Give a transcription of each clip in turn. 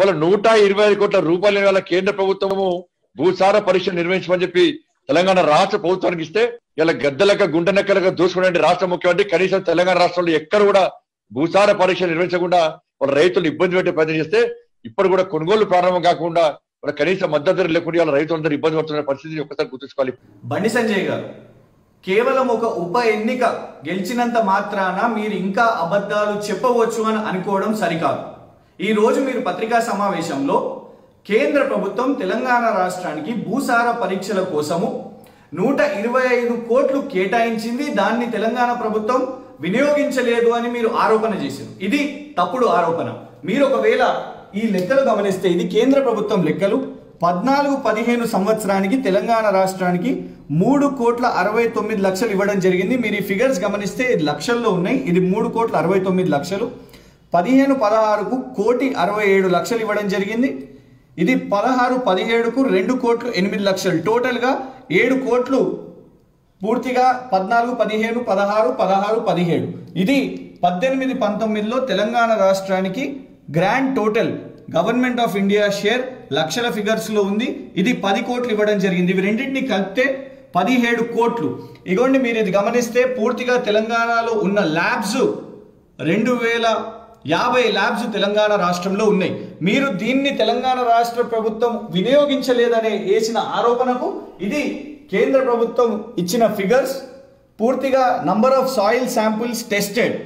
వాళ్ళ నూట ఇరవై ఐదు కోట్ల రూపాయల వేల కేంద్ర ప్రభుత్వము భూసార పరీక్ష నిర్వహించమని చెప్పి తెలంగాణ రాష్ట్ర ప్రభుత్వానికి ఇస్తే ఇలా గద్దెలక గుండెనక్కలక దూసుకునే రాష్ట్ర ముఖ్యమంత్రి కనీసం తెలంగాణ రాష్ట్రంలో ఎక్కడ కూడా భూసార పరీక్ష నిర్వహించకుండా వాళ్ళ రైతులు ఇబ్బంది పెట్టే ప్రయత్నం చేస్తే ఇప్పుడు కూడా కొనుగోలు ప్రారంభం కాకుండా వాళ్ళ కనీస మద్దతు ధర లేకుండా వాళ్ళ రైతులందరూ ఇబ్బంది పడుతున్న పరిస్థితిని ఒక్కసారి గుర్తుంచుకోవాలి బండి సంజయ్ గారు కేవలం ఒక ఉప ఎన్నిక గెలిచినంత మాత్రాన మీరు ఇంకా అబద్ధాలు చెప్పవచ్చు అని అనుకోవడం సరికాదు ఈ రోజు మీరు పత్రికా సమావేశంలో కేంద్ర ప్రభుత్వం తెలంగాణ రాష్ట్రానికి భూసార పరీక్షల కోసము నూట ఇరవై ఐదు కోట్లు కేటాయించింది దాన్ని తెలంగాణ ప్రభుత్వం వినియోగించలేదు అని మీరు ఆరోపణ చేశారు ఇది తప్పుడు ఆరోపణ మీరు ఒకవేళ ఈ లెక్కలు గమనిస్తే ఇది కేంద్ర ప్రభుత్వం లెక్కలు పద్నాలుగు పదిహేను సంవత్సరానికి తెలంగాణ రాష్ట్రానికి మూడు కోట్ల అరవై తొమ్మిది లక్షలు ఇవ్వడం జరిగింది మీరు ఈ ఫిగర్స్ గమనిస్తే ఇది లక్షల్లో ఉన్నాయి ఇది మూడు కోట్ల అరవై తొమ్మిది లక్షలు పదిహేను పదహారుకు కోటి అరవై ఏడు లక్షలు ఇవ్వడం జరిగింది ఇది పదహారు పదిహేడుకు రెండు కోట్లు ఎనిమిది లక్షలు టోటల్గా ఏడు కోట్లు పూర్తిగా పద్నాలుగు పదిహేను పదహారు పదహారు పదిహేడు ఇది పద్దెనిమిది పంతొమ్మిదిలో తెలంగాణ రాష్ట్రానికి grand total government of India share లక్షల ఫిగర్స్ లో ఉంది ఇది పది కోట్లు ఇవ్వడం జరిగింది ఇవి రెండింటిని కలిపితే పదిహేడు కోట్లు ఇగోండి మీరు ఇది గమనిస్తే పూర్తిగా తెలంగాణలో ఉన్న ల్యాబ్స్ రెండు వేల యాభై ల్యాబ్స్ తెలంగాణ రాష్ట్రంలో ఉన్నాయి మీరు దీన్ని తెలంగాణ రాష్ట్ర ప్రభుత్వం వినియోగించలేదనే వేసిన ఆరోపణకు ఇది కేంద్ర ప్రభుత్వం ఇచ్చిన ఫిగర్స్ పూర్తిగా number of soil samples tested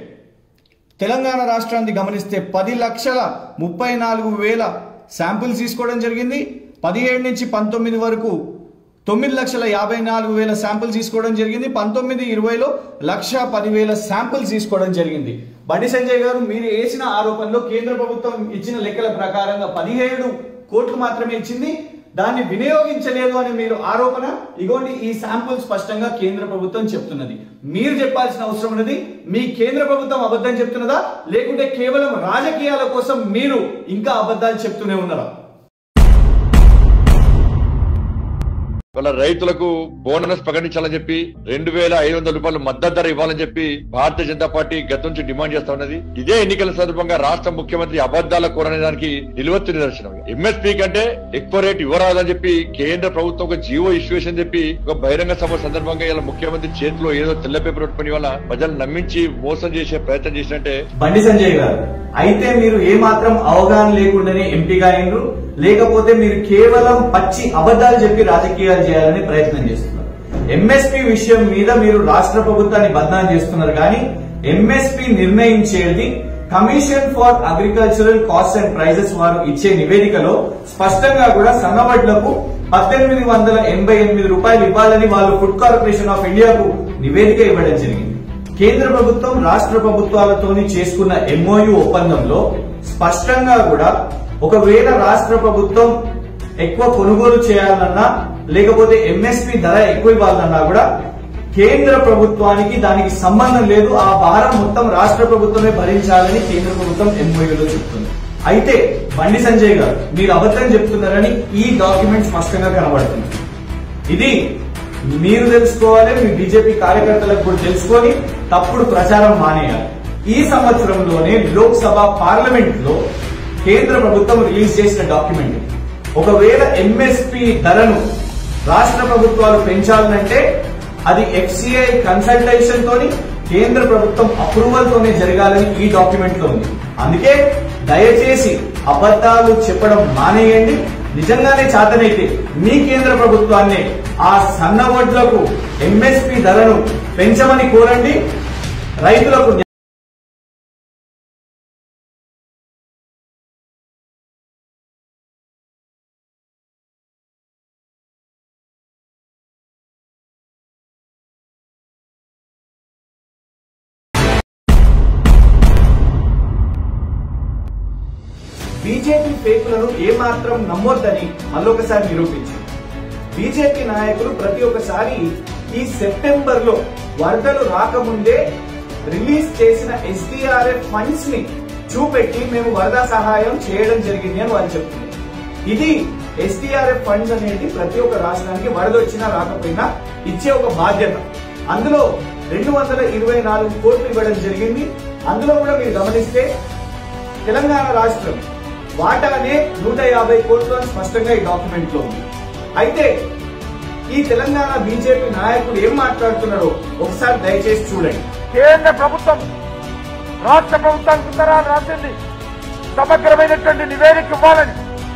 Telangana రాష్ట్రాన్ని గమనిస్తే పది లక్షల ముప్పై నాలుగు వేల శాంపుల్స్ తీసుకోవడం జరిగింది పదిహేడు నుంచి పంతొమ్మిది వరకు తొమ్మిది లక్షల యాభై నాలుగు వేల శాంపుల్స్ తీసుకోవడం జరిగింది పంతొమ్మిది ఇరవైలో లక్ష పదివేల శాంపుల్స్ తీసుకోవడం జరిగింది బండి సంజయ్ గారు మీరు వేసిన ఆరోపణలో కేంద్ర ప్రభుత్వం ఇచ్చిన లెక్కల ప్రకారంగా పదిహేడు కోట్లు మాత్రమే ఇచ్చింది దాన్ని వినియోగించలేదు అని మీరు ఆరోపణ ఇగోండి ఈ శాంపుల్ స్పష్టంగా కేంద్ర ప్రభుత్వం చెప్తున్నది మీరు చెప్పాల్సిన అవసరం ఉన్నది మీ కేంద్ర ప్రభుత్వం అబద్ధం చెప్తున్నదా లేకుంటే కేవలం రాజకీయాల కోసం మీరు ఇంకా అబద్ధాలు చెప్తూనే ఉన్నారా వాళ్ళ రైతులకు బోనస్ ప్రకటించాలని చెప్పి రెండు వేల ఐదు వందల రూపాయలు మద్దతు ధర ఇవ్వాలని చెప్పి భారతీయ జనతా పార్టీ గత నుంచి డిమాండ్ చేస్తా ఉన్నది ఇదే ఎన్నికల సందర్భంగా రాష్ట్ర ముఖ్యమంత్రి అబద్దాల కోరనే దానికి నిలువెత్తు నిదర్శనం ఎంఎస్పీ కంటే ఎక్కువ రేటు ఇవ్వరాదని చెప్పి కేంద్ర ప్రభుత్వం ఒక జీవో ఇష్యూ అని చెప్పి ఒక బహిరంగ సభ సందర్భంగా ఇలా ముఖ్యమంత్రి చేతిలో ఏదో తెల్ల పేపర్ పెట్టుకుని వల్ల ప్రజలు నమ్మించి మోసం చేసే ప్రయత్నం చేసినట్టే బండి సంజయ్ గారు అయితే మీరు ఏ మాత్రం అవగాహన లేకుండానే ఎంపీగా అయినరు లేకపోతే మీరు కేవలం పచ్చి అబద్ధాలు చెప్పి రాజకీయాలు చేయాలని ప్రయత్నం చేస్తున్నారు ఎంఎస్పీ విషయం మీద మీరు రాష్ట్ర ప్రభుత్వాన్ని బదనాం చేస్తున్నారు కానీ ఎంఎస్పీ నిర్ణయించేది commission for agricultural cost and prices వారు ఇచ్చే నివేదికలో స్పష్టంగా కూడా సన్నవడ్లకు పద్దెనిమిది వందల ఎనభై ఎనిమిది రూపాయలు ఇవ్వాలని వాళ్ళు ఫుడ్ కార్పొరేషన్ ఆఫ్ ఇండియాకు నివేదిక ఇవ్వడం జరిగింది కేంద్ర ప్రభుత్వం రాష్ట్ర ప్రభుత్వాలతోని చేసుకున్న ఎంఓయు ఒప్పందంలో స్పష్టంగా కూడా ఒకవేళ రాష్ట్ర ప్రభుత్వం ఎక్కువ కొనుగోలు చేయాలన్నా లేకపోతే ఎంఎస్పి ధర ఎక్కువ ఇవ్వాలన్నా కూడా కేంద్ర ప్రభుత్వానికి దానికి సంబంధం లేదు ఆ భారం మొత్తం రాష్ట్ర ప్రభుత్వమే భరించాలని కేంద్ర ప్రభుత్వం ఎంఓయూలో చెప్తుంది అయితే బండి సంజయ్ గారు మీరు అబద్ధం చెప్తున్నారని ఈ డాక్యుమెంట్ స్పష్టంగా కనబడుతుంది ఇది మీరు తెలుసుకోవాలి మీ బీజేపీ కార్యకర్తలకు కూడా తెలుసుకొని తప్పుడు ప్రచారం మానేయాలి ఈ సంవత్సరంలోనే లోక్సభ పార్లమెంట్ లో కేంద్ర ప్రభుత్వం రిలీజ్ చేసిన డాక్యుమెంట్ ఒకవేళ ఎంఎస్పి ధరను రాష్ట్ర ప్రభుత్వాలు పెంచాలంటే అది ఎఫ్సిఐ కన్సల్టేషన్ తోని కేంద్ర ప్రభుత్వం అప్రూవల్ తోనే జరగాలని ఈ డాక్యుమెంట్ లో ఉంది అందుకే దయచేసి అబద్ధాలు చెప్పడం మానేయండి నిజంగానే చాతనైతే మీ కేంద్ర ప్రభుత్వాన్ని ఆ సన్న వడ్లకు ఎంఎస్పి ధరను పెంచమని కోరండి రైతులకు బీజేపీ ఫేకులను ఏమాత్రం నమ్మొద్దని మళ్ళొకసారి నిరూపించారు బీజేపీ నాయకులు ప్రతి ఒక్కసారి ఈ సెప్టెంబర్ లో వరదలు రాకముందే రిలీజ్ చేసిన ఎస్డీఆర్ఎఫ్ ఫండ్స్ ని చూపెట్టి మేము వరద సహాయం చేయడం జరిగింది అని వాళ్ళు చెప్తున్నారు ఇది ఎస్డీఆర్ఎఫ్ ఫండ్స్ అనేది ప్రతి ఒక్క రాష్ట్రానికి వరద వచ్చినా రాకపోయినా ఇచ్చే ఒక బాధ్యత అందులో రెండు వందల ఇరవై నాలుగు కోట్లు ఇవ్వడం జరిగింది అందులో కూడా మీరు గమనిస్తే తెలంగాణ రాష్ట్రం వాటానే నూట యాభై కోట్లు అని స్పష్టంగా ఈ డాక్యుమెంట్ లో ఉంది అయితే ఈ తెలంగాణ బీజేపీ నాయకుడు ఏం మాట్లాడుతున్నారో ఒకసారి దయచేసి చూడండి కేంద్ర ప్రభుత్వం రాష్ట్ర ప్రభుత్వానికి ఉత్తరాలు రాసింది సమగ్రమైనటువంటి నివేదిక ఇవ్వాలని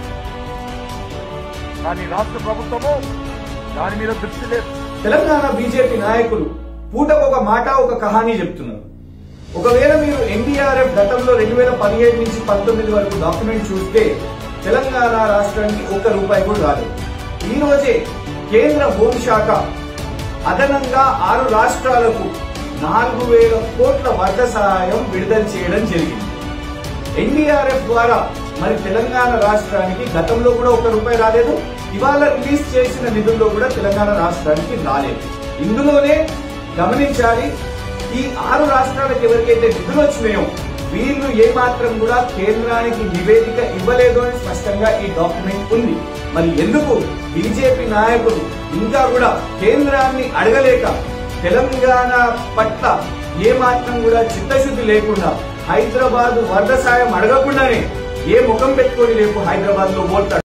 కానీ రాష్ట్ర ప్రభుత్వము దాని మీద దృష్టి లేదు తెలంగాణ బీజేపీ నాయకులు పూటకు ఒక మాట ఒక కహానీ చెప్తున్నారు ఒకవేళ మీరు ఎన్డీఆర్ఎఫ్ గతంలో రెండు వేల పదిహేడు నుంచి పంతొమ్మిది వరకు డాక్యుమెంట్ చూస్తే తెలంగాణ రాష్ట్రానికి ఒక్క రూపాయి కూడా రాలేదు ఈ రోజే కేంద్ర హోంశాఖ అదనంగా ఆరు రాష్ట్రాలకు నాలుగు వేల కోట్ల వరద సహాయం విడుదల చేయడం జరిగింది ఎన్డీఆర్ఎఫ్ ద్వారా మరి తెలంగాణ రాష్ట్రానికి గతంలో కూడా ఒక రూపాయి రాలేదు ఇవాళ రిలీజ్ చేసిన నిధుల్లో కూడా తెలంగాణ రాష్ట్రానికి రాలేదు ఇందులోనే గమనించాలి ఈ ఆరు రాష్ట్రాలకు ఎవరికైతే నిధులు వచ్చినాయో వీళ్ళు ఏ మాత్రం కూడా కేంద్రానికి నివేదిక ఇవ్వలేదు అని స్పష్టంగా ఈ డాక్యుమెంట్ ఉంది మరి ఎందుకు బీజేపీ నాయకులు ఇంకా కూడా కేంద్రాన్ని అడగలేక తెలంగాణ పట్ల ఏ మాత్రం కూడా చిత్తశుద్ధి లేకుండా హైదరాబాద్ వరద సాయం అడగకుండానే ఏ ముఖం పెట్టుకొని రేపు హైదరాబాద్ లో పోతాడు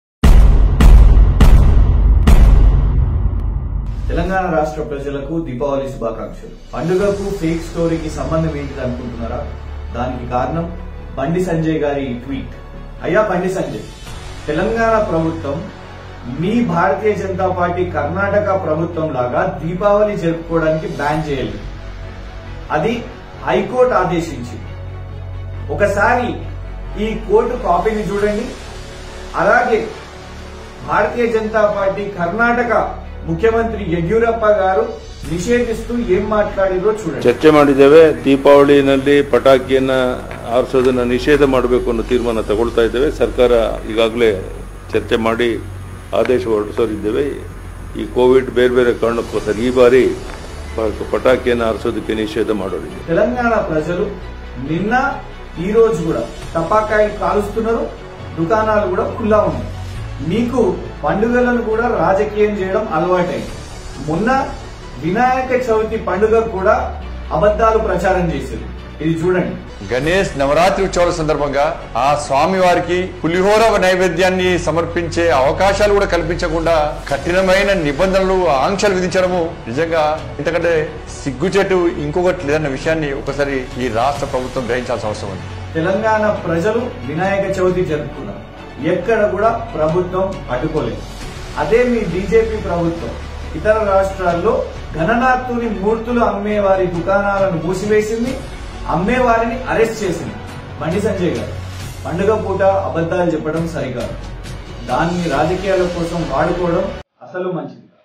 తెలంగాణ రాష్ట్ర ప్రజలకు దీపావళి శుభాకాంక్షలు పండుగకు ఫేక్ స్టోరీకి సంబంధం ఏంటిది అనుకుంటున్నారా దానికి కారణం బండి సంజయ్ గారి ఈ ట్వీట్ అయ్యా బండి సంజయ్ తెలంగాణ ప్రభుత్వం మీ భారతీయ జనతా పార్టీ కర్ణాటక ప్రభుత్వం లాగా దీపావళి జరుపుకోవడానికి బ్యాన్ చేయాలి అది హైకోర్టు ఆదేశించింది ఒకసారి ఈ కోర్టు కాపీని చూడండి అలాగే భారతీయ జనతా పార్టీ కర్ణాటక ముఖ్యమంత్రి యడ్యూరప్ప గారు ನಿಷೇಧಿಸ್ತು ಏನ್ ಮಾತನಾಡಿರೋ చూడండి ಚರ್ಚೆ ಮಾಡಿದ್ದೇವೆ ದೀಪಾವಳಿನಲ್ಲಿ ಪಟಾಕಿಯನ್ನ ಆರಿಸೋದನ್ನ ನಿಷೇಧ ಮಾಡಬೇಕು ಅನ್ನೋ ತೀರ್ಮಾನ ತಗೊಳ್ತಾ ಇದ್ದೇವೆ ಸರ್ಕಾರ ಈಗಾಗಲೇ ಚರ್ಚೆ ಮಾಡಿ ಆದೇಶ ಹೊರಡಿಸೋರಿದ್ದೇವೆ ಈ ಕೋವಿಡ್ ಬೇರೆ ಬೇರೆ ಕಾರಣಕ್ಕೋಸ್ಕರ ಈ ಬಾರಿ ಪ- ಪಟಾಕಿಯನ್ನು ಆರಿಸೋದಕ್ಕೆ ನಿಷೇಧ ಮಾಡೋರಿದೆ తెలంగాణ ప్రజలు నిన్న ఈ రోజు కూడా టపాకాయలు కాలుస్తున్నారు దుకాణాలు కూడా ఖుల్లా ఉన్నాయి మీకు పండుగలను కూడా రాజకీయం చేయడం అలవాటైంది మొన్న వినాయక చవితి పండుగ కూడా అబద్ధాలు ప్రచారం చేశారు ఇది చూడండి గణేష్ నవరాత్రి ఉత్సవాల సందర్భంగా ఆ స్వామి వారికి పులిహోర నైవేద్యాన్ని సమర్పించే అవకాశాలు కూడా కల్పించకుండా కఠినమైన నిబంధనలు ఆంక్షలు విధించడము నిజంగా ఇంతకంటే సిగ్గుచేటు ఇంకొకటి లేదన్న విషయాన్ని ఒకసారి ఈ రాష్ట్ర ప్రభుత్వం గ్రహించాల్సిన అవసరం ఉంది తెలంగాణ ప్రజలు వినాయక చవితి జరుపుకున్నారు ఎక్కడ కూడా ప్రభుత్వం అడ్డుకోలేదు అదే మీ బీజేపీ ప్రభుత్వం ఇతర రాష్ట్రాల్లో గణనాథుని మూర్తులు అమ్మే వారి దుకాణాలను మూసివేసింది అమ్మే వారిని అరెస్ట్ చేసింది బండి సంజయ్ గారు పండుగ పూట అబద్ధాలు చెప్పడం సరికాదు దాన్ని రాజకీయాల కోసం వాడుకోవడం అసలు మంచిది కాదు.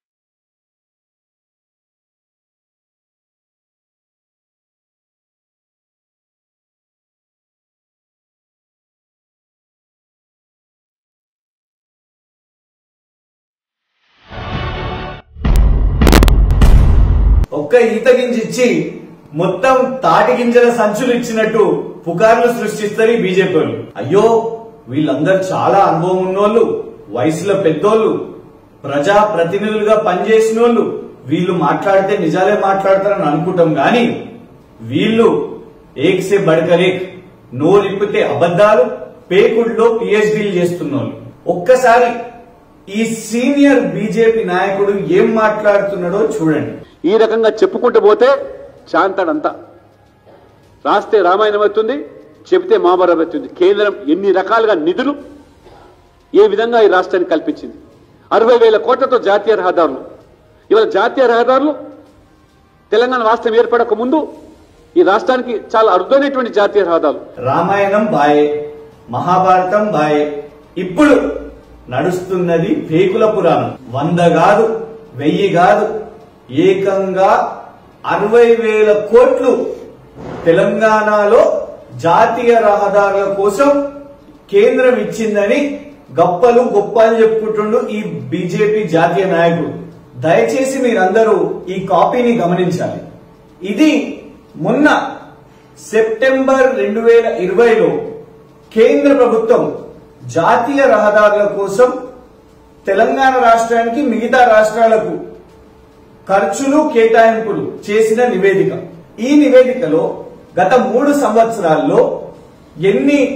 ఒక్క ఈత గింజ ఇచ్చి మొత్తం తాటి గింజల సంచులు ఇచ్చినట్టు పుకార్లు సృష్టిస్తారు ఈ బీజేపీ వాళ్ళు అయ్యో వీళ్ళందరూ చాలా అనుభవం ఉన్నోళ్ళు వయసులో పెద్దోళ్ళు ప్రజా ప్రతినిధులుగా పనిచేసిన వాళ్ళు వీళ్ళు మాట్లాడితే నిజాలే మాట్లాడతారని అనుకుంటాం గాని వీళ్ళు ఏక్ సే బడకరేక్ నోరిప్పితే అబద్ధాలు పేకుల్లో పిహెచ్డీలు చేస్తున్న వాళ్ళు ఒక్కసారి ఈ సీనియర్ బీజేపీ నాయకుడు ఏం మాట్లాడుతున్నాడో చూడండి ఈ రకంగా చెప్పుకుంటూ పోతే శాంతాడంతా రాస్తే రామాయణం అవుతుంది చెబితే మహాభారతం అవుతుంది కేంద్రం ఎన్ని రకాలుగా నిధులు ఏ విధంగా ఈ రాష్ట్రానికి కల్పించింది అరవై వేల కోట్లతో జాతీయ రహదారులు ఇవాళ జాతీయ రహదారులు తెలంగాణ రాష్ట్రం ఏర్పడక ముందు ఈ రాష్ట్రానికి చాలా అరుదైనటువంటి జాతీయ రహదారులు రామాయణం బాయే మహాభారతం బాయే ఇప్పుడు నడుస్తున్నది పేకుల పురాణం వంద కాదు వెయ్యి కాదు ఏకంగా అరవై వేల కోట్లు తెలంగాణలో జాతీయ రహదారుల కోసం కేంద్రం ఇచ్చిందని గప్పలు గొప్పలు చెప్పుకుంటుండు ఈ బీజేపీ జాతీయ నాయకుడు దయచేసి మీరందరూ ఈ కాపీని గమనించాలి ఇది మొన్న సెప్టెంబర్ రెండు వేల ఇరవైలో కేంద్ర ప్రభుత్వం జాతీయ రహదారుల కోసం తెలంగాణ రాష్ట్రానికి మిగతా రాష్ట్రాలకు ఖర్చులు కేటాయింపులు చేసిన నివేదిక ఈ నివేదికలో గత మూడు సంవత్సరాల్లో ఎన్ని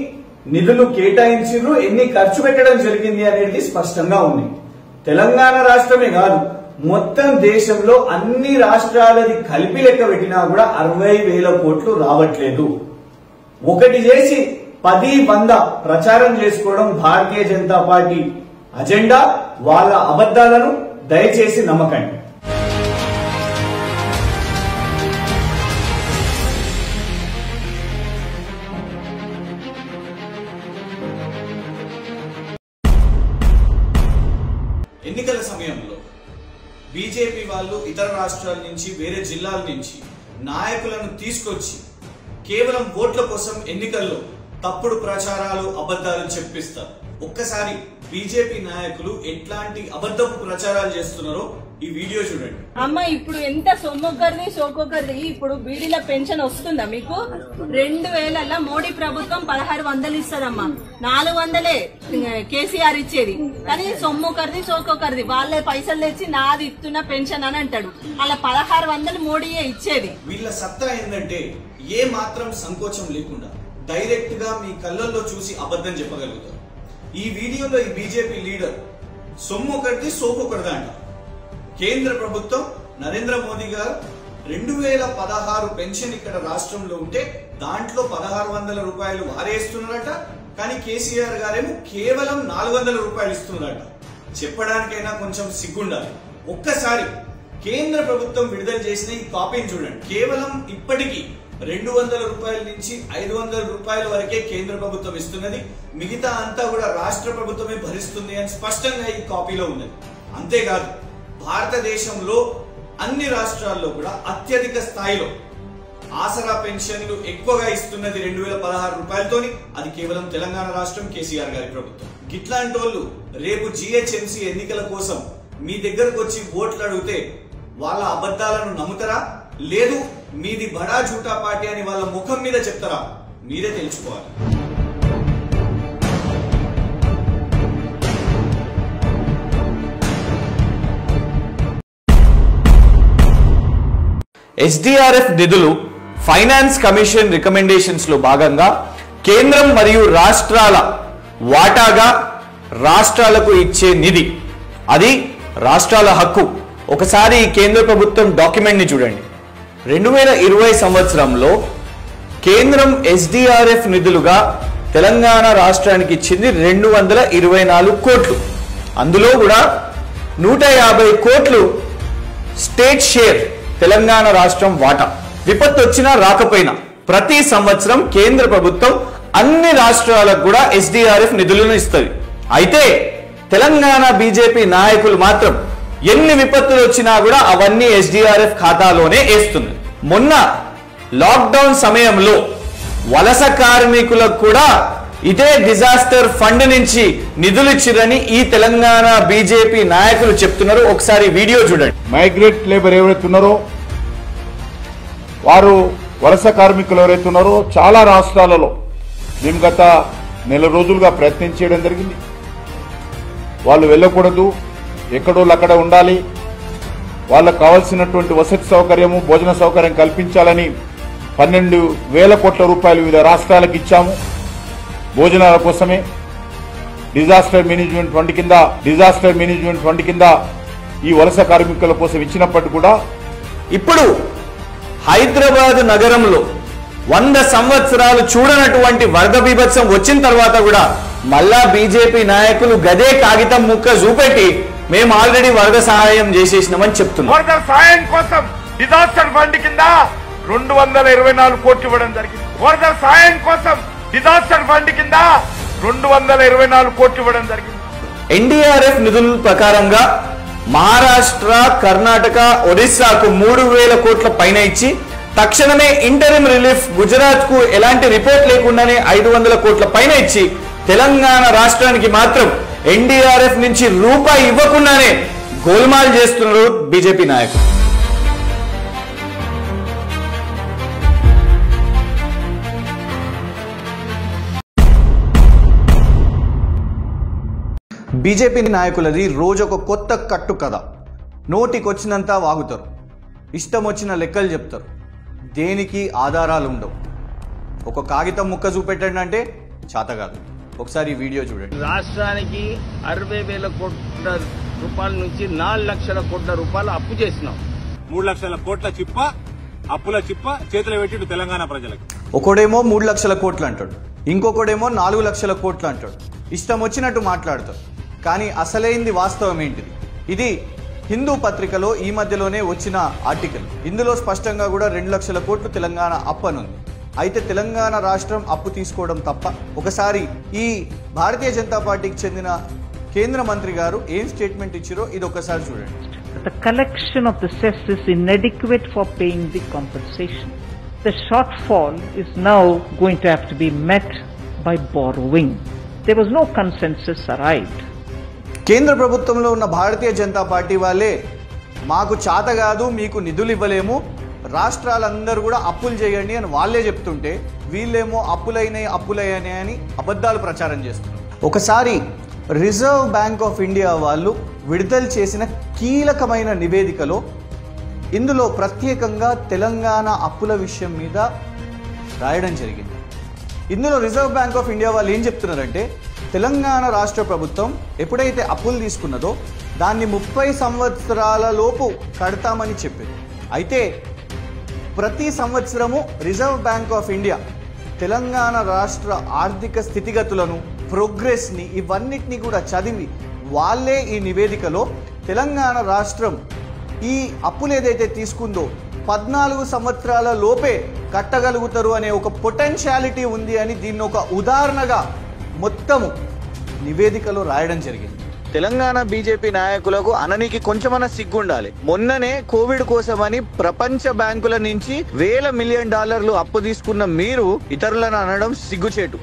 నిధులు కేటాయించారు ఎన్ని ఖర్చు పెట్టడం జరిగింది అనేది స్పష్టంగా ఉంది తెలంగాణ రాష్ట్రమే కాదు మొత్తం దేశంలో అన్ని రాష్ట్రాలది కలిపి లెక్క పెట్టినా కూడా అరవై వేల కోట్లు రావట్లేదు ఒకటి చేసి పది వంద ప్రచారం చేసుకోవడం భారతీయ జనతా పార్టీ అజెండా వాళ్ళ అబద్ధాలను దయచేసి నమ్మకండి ఎన్నికల సమయంలో బీజేపీ వాళ్ళు ఇతర రాష్ట్రాల నుంచి వేరే జిల్లాల నుంచి నాయకులను తీసుకొచ్చి కేవలం ఓట్ల కోసం ఎన్నికల్లో తప్పుడు ప్రచారాలు అబద్ధాలు చెప్పిస్తారు ఒక్కసారి బీజేపీ నాయకులు ఎట్లాంటి అబద్ధపు ప్రచారాలు చేస్తున్నారో ఈ వీడియో చూడండి అమ్మ ఇప్పుడు ఎంత సొమ్మొక్కరిది సోకొక్కరిది ఇప్పుడు బీడీల పెన్షన్ వస్తుందా మీకు రెండు వేలల్లో మోడీ ప్రభుత్వం పదహారు వందలు ఇస్తుందమ్మా నాలుగు వందలే కేసీఆర్ ఇచ్చేది కానీ సొమ్మొక్కరిది సోకొక్కరిది వాళ్ళే పైసలు తెచ్చి నాది ఇస్తున్న పెన్షన్ అని అంటాడు అలా పదహారు వందలు మోడీయే ఇచ్చేది వీళ్ళ సత్తా ఏంటంటే ఏ మాత్రం సంకోచం లేకుండా డైరెక్ట్ గా మీ కళ్ళల్లో చూసి అబద్ధం చెప్పగలుగుతారు ఈ వీడియోలో ఈ బీజేపీ లీడర్ సొమ్ము ఒకటిది సోపు ఒకటిది అంట కేంద్ర ప్రభుత్వం నరేంద్ర మోదీ గారు రెండు వేల పదహారు పెన్షన్ ఇక్కడ రాష్ట్రంలో ఉంటే దాంట్లో పదహారు వందల రూపాయలు వారేస్తున్నారట కానీ కేసీఆర్ గారేమో కేవలం నాలుగు వందల రూపాయలు ఇస్తున్నారట చెప్పడానికైనా కొంచెం సిగ్గుండాలి ఒక్కసారి కేంద్ర ప్రభుత్వం విడుదల చేసిన ఈ కాపీని చూడండి కేవలం ఇప్పటికీ రెండు వందల రూపాయల నుంచి ఐదు వందల రూపాయల వరకే కేంద్ర ప్రభుత్వం ఇస్తున్నది మిగతా అంతా కూడా రాష్ట్ర ప్రభుత్వమే భరిస్తుంది అని స్పష్టంగా ఈ కాపీలో ఉన్నది అంతేకాదు భారతదేశంలో అన్ని రాష్ట్రాల్లో కూడా అత్యధిక స్థాయిలో ఆసరా పెన్షన్లు ఎక్కువగా ఇస్తున్నది రెండు వేల పదహారు రూపాయలతోని అది కేవలం తెలంగాణ రాష్ట్రం కేసీఆర్ గారి ప్రభుత్వం గిట్లాంటి వాళ్ళు రేపు జిహెచ్ఎంసీ ఎన్నికల కోసం మీ దగ్గరకు వచ్చి ఓట్లు అడిగితే వాళ్ళ అబద్ధాలను నమ్ముతారా లేదు మీది బడా జూటా పార్టీ అని వాళ్ళ ముఖం మీద చెప్తారా మీరే తెలుసుకోవాలి ఎస్డిఆర్ఎఫ్ నిధులు ఫైనాన్స్ కమిషన్ రికమెండేషన్స్ లో భాగంగా కేంద్రం మరియు రాష్ట్రాల వాటాగా రాష్ట్రాలకు ఇచ్చే నిధి అది రాష్ట్రాల హక్కు ఒకసారి ఈ కేంద్ర ప్రభుత్వం డాక్యుమెంట్ ని చూడండి రెండు వేల ఇరవై సంవత్సరంలో కేంద్రం ఎస్డిఆర్ఎఫ్ నిధులుగా తెలంగాణ రాష్ట్రానికి ఇచ్చింది రెండు వందల ఇరవై నాలుగు కోట్లు అందులో కూడా నూట యాభై కోట్లు స్టేట్ షేర్ తెలంగాణ రాష్ట్రం వాటా విపత్తు వచ్చినా రాకపోయినా ప్రతి సంవత్సరం కేంద్ర ప్రభుత్వం అన్ని రాష్ట్రాలకు కూడా ఎస్డిఆర్ఎఫ్ నిధులను ఇస్తుంది అయితే తెలంగాణ బీజేపీ నాయకులు మాత్రం ఎన్ని విపత్తులు వచ్చినా కూడా అవన్నీ ఎస్డిఆర్ఎఫ్ ఖాతాలోనే వేస్తున్నారు మొన్న లాక్డౌన్ సమయంలో వలస కార్మికులకు కూడా ఇదే డిజాస్టర్ ఫండ్ నుంచి నిధులు ఇచ్చిరని ఈ తెలంగాణ బీజేపీ నాయకులు చెప్తున్నారు ఒకసారి వీడియో చూడండి మైగ్రేట్ లేబర్ ఎవరైతే ఉన్నారో వారు వలస కార్మికులు ఎవరైతే ఉన్నారో చాలా రాష్ట్రాలలో మేము గత నెల రోజులుగా ప్రయత్నం చేయడం జరిగింది వాళ్ళు వెళ్ళకూడదు ఎక్కడోళ్ళు అక్కడ ఉండాలి వాళ్ళకు కావాల్సినటువంటి వసతి సౌకర్యము భోజన సౌకర్యం కల్పించాలని పన్నెండు వేల కోట్ల రూపాయలు వివిధ రాష్ట్రాలకు ఇచ్చాము భోజనాల కోసమే డిజాస్టర్ మేనేజ్మెంట్ ఫండ్ కింద డిజాస్టర్ మేనేజ్మెంట్ ఫండ్ కింద ఈ వలస కార్మికుల కోసం ఇచ్చినప్పటికీ కూడా ఇప్పుడు హైదరాబాద్ నగరంలో వంద సంవత్సరాలు చూడనటువంటి వరద బీభత్సం వచ్చిన తర్వాత కూడా మళ్ళా బీజేపీ నాయకులు గదే కాగితం ముక్క చూపెట్టి మేము ఆల్రెడీ వరద సహాయం చేసేసినామని చెప్తున్నాం వరద సాయం కోసం డిజాస్టర్ ఫండ్ కింద రెండు వందల ఇరవై నాలుగు కోట్లు ఇవ్వడం జరిగింది వరద సాయం కోసం డిజాస్టర్ ఫండ్ కింద రెండు వందల ఇరవై నాలుగు కోట్లు ఇవ్వడం జరిగింది ఎన్డీఆర్ఎఫ్ నిధుల ప్రకారంగా మహారాష్ట్ర కర్ణాటక ఒడిశాకు మూడు వేల కోట్ల పైన ఇచ్చి తక్షణమే ఇంటరిమ్ రిలీఫ్ గుజరాత్ కు ఎలాంటి రిపోర్ట్ లేకుండానే ఐదు వందల కోట్ల పైన ఇచ్చి తెలంగాణ రాష్ట్రానికి మాత్రం ఎన్డీఆర్ఎఫ్ నుంచి రూపాయి ఇవ్వకుండానే గోల్మాల్ చేస్తున్నారు బీజేపీ నాయకులు బీజేపీ నాయకులది రోజు ఒక కొత్త కట్టు కథ నోటికొచ్చినంత వాగుతారు ఇష్టం వచ్చిన లెక్కలు చెప్తారు దేనికి ఆధారాలు ఉండవు ఒక కాగితం ముక్క చూపెట్టండి అంటే చాత కాదు ఒకసారి ఈ వీడియో చూడండి రాష్ట్రానికి అరవై వేల కోట్ల రూపాయల నుంచి నాలుగు లక్షల కోట్ల రూపాయలు అప్పు చేసినాం మూడు లక్షల కోట్ల చిప్ప అప్పుల చిప్ప చేతులు పెట్టిండు తెలంగాణ ప్రజలకు ఒకడేమో మూడు లక్షల కోట్లు అంటాడు ఇంకొకడేమో నాలుగు లక్షల కోట్లు అంటాడు ఇష్టం వచ్చినట్టు మాట్లాడతాడు కానీ అసలైంది వాస్తవం ఏంటిది ఇది హిందూ పత్రికలో ఈ మధ్యలోనే వచ్చిన ఆర్టికల్ ఇందులో స్పష్టంగా కూడా రెండు లక్షల కోట్లు తెలంగాణ అప్పనుంది అయితే తెలంగాణ రాష్ట్రం అప్పు తీసుకోవడం తప్ప ఒకసారి ఈ భారతీయ జనతా పార్టీకి చెందిన కేంద్ర మంత్రి గారు ఏం స్టేట్మెంట్ ఇచ్చారో ఇది ఒకసారి చూడండి The collection of the cess is inadequate for paying the compensation. The shortfall is now going to have to be met by borrowing. There was no consensus arrived. కేంద్ర ప్రభుత్వంలో ఉన్న భారతీయ జనతా పార్టీ వాళ్ళే మాకు చాత కాదు మీకు నిధులు ఇవ్వలేము రాష్ట్రాలందరూ కూడా అప్పులు చేయండి అని వాళ్ళే చెప్తుంటే వీళ్ళేమో అప్పులైనాయి అప్పులైనాయి అని అబద్ధాలు ప్రచారం చేస్తున్నారు ఒకసారి రిజర్వ్ బ్యాంక్ ఆఫ్ ఇండియా వాళ్ళు విడుదల చేసిన కీలకమైన నివేదికలో ఇందులో ప్రత్యేకంగా తెలంగాణ అప్పుల విషయం మీద రాయడం జరిగింది ఇందులో రిజర్వ్ బ్యాంక్ ఆఫ్ ఇండియా వాళ్ళు ఏం చెప్తున్నారంటే తెలంగాణ రాష్ట్ర ప్రభుత్వం ఎప్పుడైతే అప్పులు తీసుకున్నదో దాన్ని ముప్పై సంవత్సరాల లోపు కడతామని చెప్పింది అయితే ప్రతి సంవత్సరము reserve bank of India Telangana రాష్ట్ర ఆర్థిక స్థితిగతులను ప్రోగ్రెస్ని ఇవన్నిటిని కూడా చదివి వాళ్ళే ఈ నివేదికలో తెలంగాణ రాష్ట్రం ఈ అప్పులు ఏదైతే తీసుకుందో పద్నాలుగు సంవత్సరాల లోపే కట్టగలుగుతారు అనే ఒక పొటెన్షియాలిటీ ఉంది అని దీన్ని ఒక ఉదాహరణగా మొత్తము నివేదికలో రాయడం జరిగింది తెలంగాణ బీజేపీ నాయకులకు అననికి కొంచెమన్నా సిగ్గుండాలి మొన్ననే కోవిడ్ కోసమని ప్రపంచ బ్యాంకుల నుంచి వేల మిలియన్ డాలర్లు అప్పు తీసుకున్న మీరు ఇతరులను అనడం సిగ్గుచేటు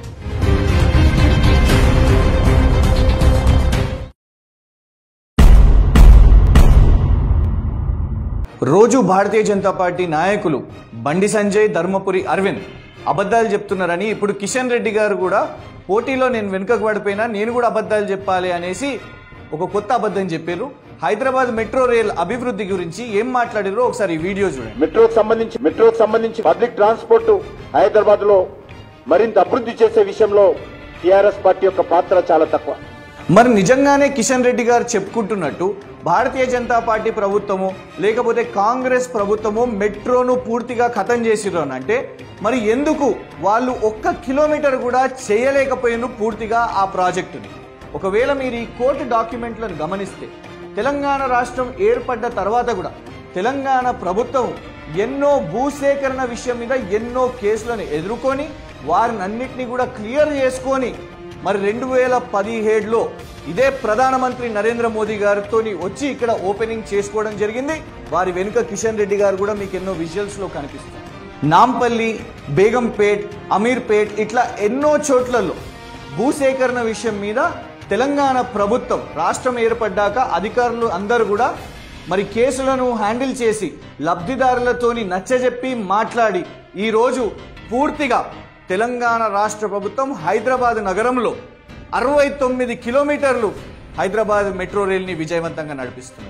రోజు భారతీయ జనతా పార్టీ నాయకులు బండి సంజయ్ ధర్మపురి అరవింద్ అబద్ధాలు చెప్తున్నారని ఇప్పుడు కిషన్ రెడ్డి గారు కూడా పోటీలో నేను వెనుకకు పడిపోయినా నేను కూడా అబద్ధాలు చెప్పాలి అనేసి ఒక కొత్త అబద్ధం చెప్పారు హైదరాబాద్ మెట్రో రైల్ అభివృద్ధి గురించి ఏం మాట్లాడారో ఒకసారి ఈ వీడియో చూడండి మెట్రోకి సంబంధించి మెట్రోకి సంబంధించి పబ్లిక్ ట్రాన్స్పోర్ట్ హైదరాబాద్ లో మరింత అభివృద్ధి చేసే విషయంలో టిఆర్ఎస్ పార్టీ యొక్క పాత్ర చాలా తక్కువ మరి నిజంగానే కిషన్ రెడ్డి గారు చెప్పుకుంటున్నట్టు భారతీయ జనతా పార్టీ ప్రభుత్వము లేకపోతే కాంగ్రెస్ ప్రభుత్వము మెట్రోను పూర్తిగా ఖతం చేసిర్రు అని అంటే మరి ఎందుకు వాళ్ళు ఒక్క కిలోమీటర్ కూడా చేయలేకపోయిన పూర్తిగా ఆ ప్రాజెక్టుని ఒకవేళ మీరు ఈ కోర్టు డాక్యుమెంట్లను గమనిస్తే తెలంగాణ రాష్ట్రం ఏర్పడ్డ తర్వాత కూడా తెలంగాణ ప్రభుత్వం ఎన్నో భూసేకరణ విషయం మీద ఎన్నో కేసులను ఎదుర్కొని వారినన్నిటినీ కూడా క్లియర్ చేసుకొని మరి రెండు వేల పదిహేడులో ఇదే ప్రధానమంత్రి నరేంద్ర మోదీ గారితో వచ్చి ఇక్కడ ఓపెనింగ్ చేసుకోవడం జరిగింది వారి వెనుక కిషన్ రెడ్డి గారు కూడా మీకు ఎన్నో విజువల్స్ లో కనిపిస్తారు నాంపల్లి బేగంపేట్ అమీర్పేట్ ఇట్లా ఎన్నో చోట్లలో భూసేకరణ విషయం మీద తెలంగాణ ప్రభుత్వం రాష్ట్రం ఏర్పడ్డాక అధికారులు అందరూ కూడా మరి కేసులను హ్యాండిల్ చేసి లబ్ధిదారులతోని నచ్చజెప్పి మాట్లాడి ఈరోజు పూర్తిగా తెలంగాణ రాష్ట్ర ప్రభుత్వం హైదరాబాద్ నగరంలో అరవై తొమ్మిది కిలోమీటర్లు హైదరాబాద్ మెట్రో రైల్ని విజయవంతంగా నడిపిస్తుంది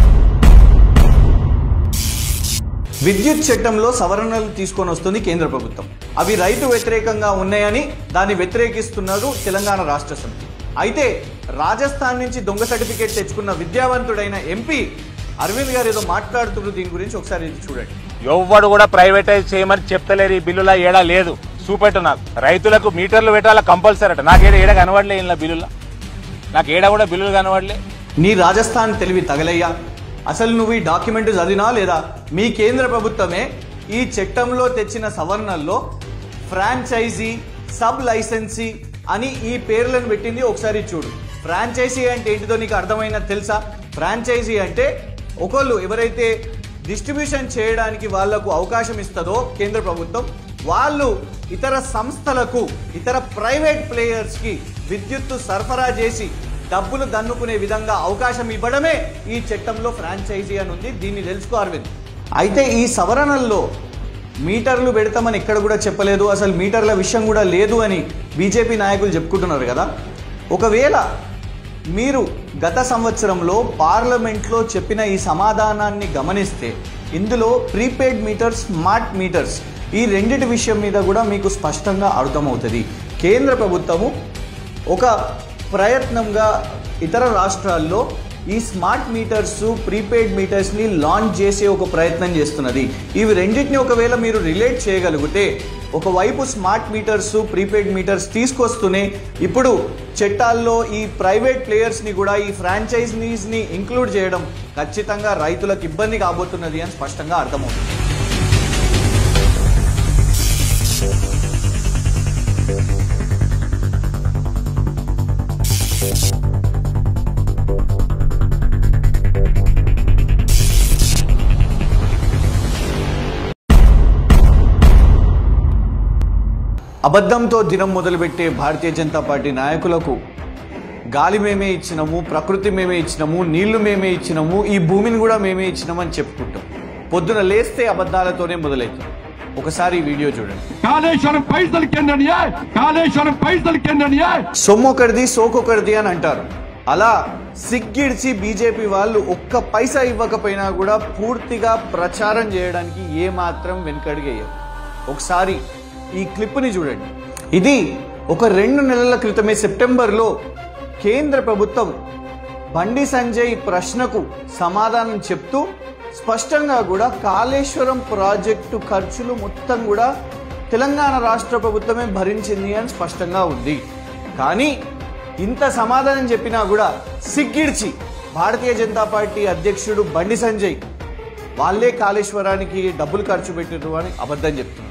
విద్యుత్ చట్టంలో సవరణలు తీసుకొని వస్తుంది కేంద్ర ప్రభుత్వం అవి రైతు వ్యతిరేకంగా ఉన్నాయని దాన్ని వ్యతిరేకిస్తున్నారు తెలంగాణ రాష్ట్ర సమితి అయితే రాజస్థాన్ నుంచి దొంగ సర్టిఫికేట్ తెచ్చుకున్న విద్యావంతుడైన ఎంపీ అరవింద్ గారు ఏదో మాట్లాడుతున్నారు దీని గురించి ఒకసారి ఇది చూడండి ఎవ్వడు కూడా ప్రైవేటైజ్ చేయమని చెప్తలేరు ఈ బిల్లులా ఏడా లేదు చూపెట్టు నాకు రైతులకు మీటర్లు పెట్టాలా కంపల్సరీ అట నాకు ఏడ ఏడ కనబడలే ఇలా బిల్లులా నాకు ఏడా కూడా బిల్లులు కనబడలే నీ రాజస్థాన్ తెలివి తగలయ్యా అసలు నువ్వు ఈ డాక్యుమెంట్ చదివినా లేదా మీ కేంద్ర ప్రభుత్వమే ఈ చట్టంలో తెచ్చిన సవరణల్లో ఫ్రాంచైజీ సబ్ లైసెన్సీ అని ఈ పేర్లను పెట్టింది ఒకసారి చూడు ఫ్రాంచైజీ అంటే ఏంటిదో నీకు అర్థమైనా తెలుసా ఫ్రాంచైజీ అంటే ఒకళ్ళు ఎవరైతే డిస్ట్రిబ్యూషన్ చేయడానికి వాళ్లకు అవకాశం ఇస్తుందో కేంద్ర ప్రభుత్వం వాళ్ళు ఇతర సంస్థలకు ఇతర ప్రైవేట్ ప్లేయర్స్ కి విద్యుత్తు సరఫరా చేసి డబ్బులు దన్నుకునే విధంగా అవకాశం ఇవ్వడమే ఈ చట్టంలో ఫ్రాంచైజీ అని ఉంది దీన్ని తెలుసుకో అరవింద్ అయితే ఈ సవరణల్లో మీటర్లు పెడతామని ఎక్కడ కూడా చెప్పలేదు అసలు మీటర్ల విషయం కూడా లేదు అని బీజేపీ నాయకులు చెప్పుకుంటున్నారు కదా ఒకవేళ మీరు గత సంవత్సరంలో పార్లమెంట్లో చెప్పిన ఈ సమాధానాన్ని గమనిస్తే ఇందులో ప్రీపెయిడ్ మీటర్స్ స్మార్ట్ మీటర్స్ ఈ రెండిటి విషయం మీద కూడా మీకు స్పష్టంగా అర్థమవుతుంది కేంద్ర ప్రభుత్వము ఒక ప్రయత్నంగా ఇతర రాష్ట్రాల్లో ఈ స్మార్ట్ మీటర్స్ ప్రీపెయిడ్ మీటర్స్ని లాంచ్ చేసే ఒక ప్రయత్నం చేస్తున్నది ఇవి రెండింటిని ఒకవేళ మీరు రిలేట్ చేయగలిగితే ఒకవైపు స్మార్ట్ మీటర్స్ ప్రీపెయిడ్ మీటర్స్ తీసుకొస్తూనే ఇప్పుడు చట్టాల్లో ఈ ప్రైవేట్ ప్లేయర్స్ని కూడా ఈ ఫ్రాంచైజీస్ని ఇంక్లూడ్ చేయడం ఖచ్చితంగా రైతులకు ఇబ్బంది కాబోతున్నది అని స్పష్టంగా అర్థమవుతుంది అబద్ధంతో దినం మొదలుపెట్టే భారతీయ జనతా పార్టీ నాయకులకు గాలి మేమే ఇచ్చినాము ప్రకృతి మేమే ఇచ్చినాము నీళ్లు మేమే ఇచ్చినాము ఈ భూమిని కూడా మేమే ఇచ్చినాము అని చెప్పుకుంటాం పొద్దున లేస్తే అబద్ధాలతోనే మొదలవుతాం ఒకసారి ఈ వీడియో చూడండి కాళేశ్వరం పైసలు కిందనియే కాళేశ్వరం పైసలు కిందనియే సొమ్మొకరిది సోకొకరిది అని అంటారు అలా సిగ్గిడిచి బీజేపీ వాళ్ళు ఒక్క పైసా ఇవ్వకపోయినా కూడా పూర్తిగా ప్రచారం చేయడానికి ఏమాత్రం వెనుకడిగేయరు ఒకసారి ఈ క్లిప్ని చూడండి ఇది ఒక రెండు నెలల క్రితమే సెప్టెంబర్లో కేంద్ర ప్రభుత్వం బండి సంజయ్ ప్రశ్నకు సమాధానం చెప్తూ స్పష్టంగా కూడా కాళేశ్వరం ప్రాజెక్టు ఖర్చులు మొత్తం కూడా తెలంగాణ రాష్ట్ర ప్రభుత్వమే భరించింది అని స్పష్టంగా ఉంది కానీ ఇంత సమాధానం చెప్పినా కూడా సిగ్గిడ్చి భారతీయ జనతా పార్టీ అధ్యక్షుడు బండి సంజయ్ వాళ్ళే కాళేశ్వరానికి డబ్బులు ఖర్చు పెట్టిర్రు అని అబద్ధం చెప్తున్నారు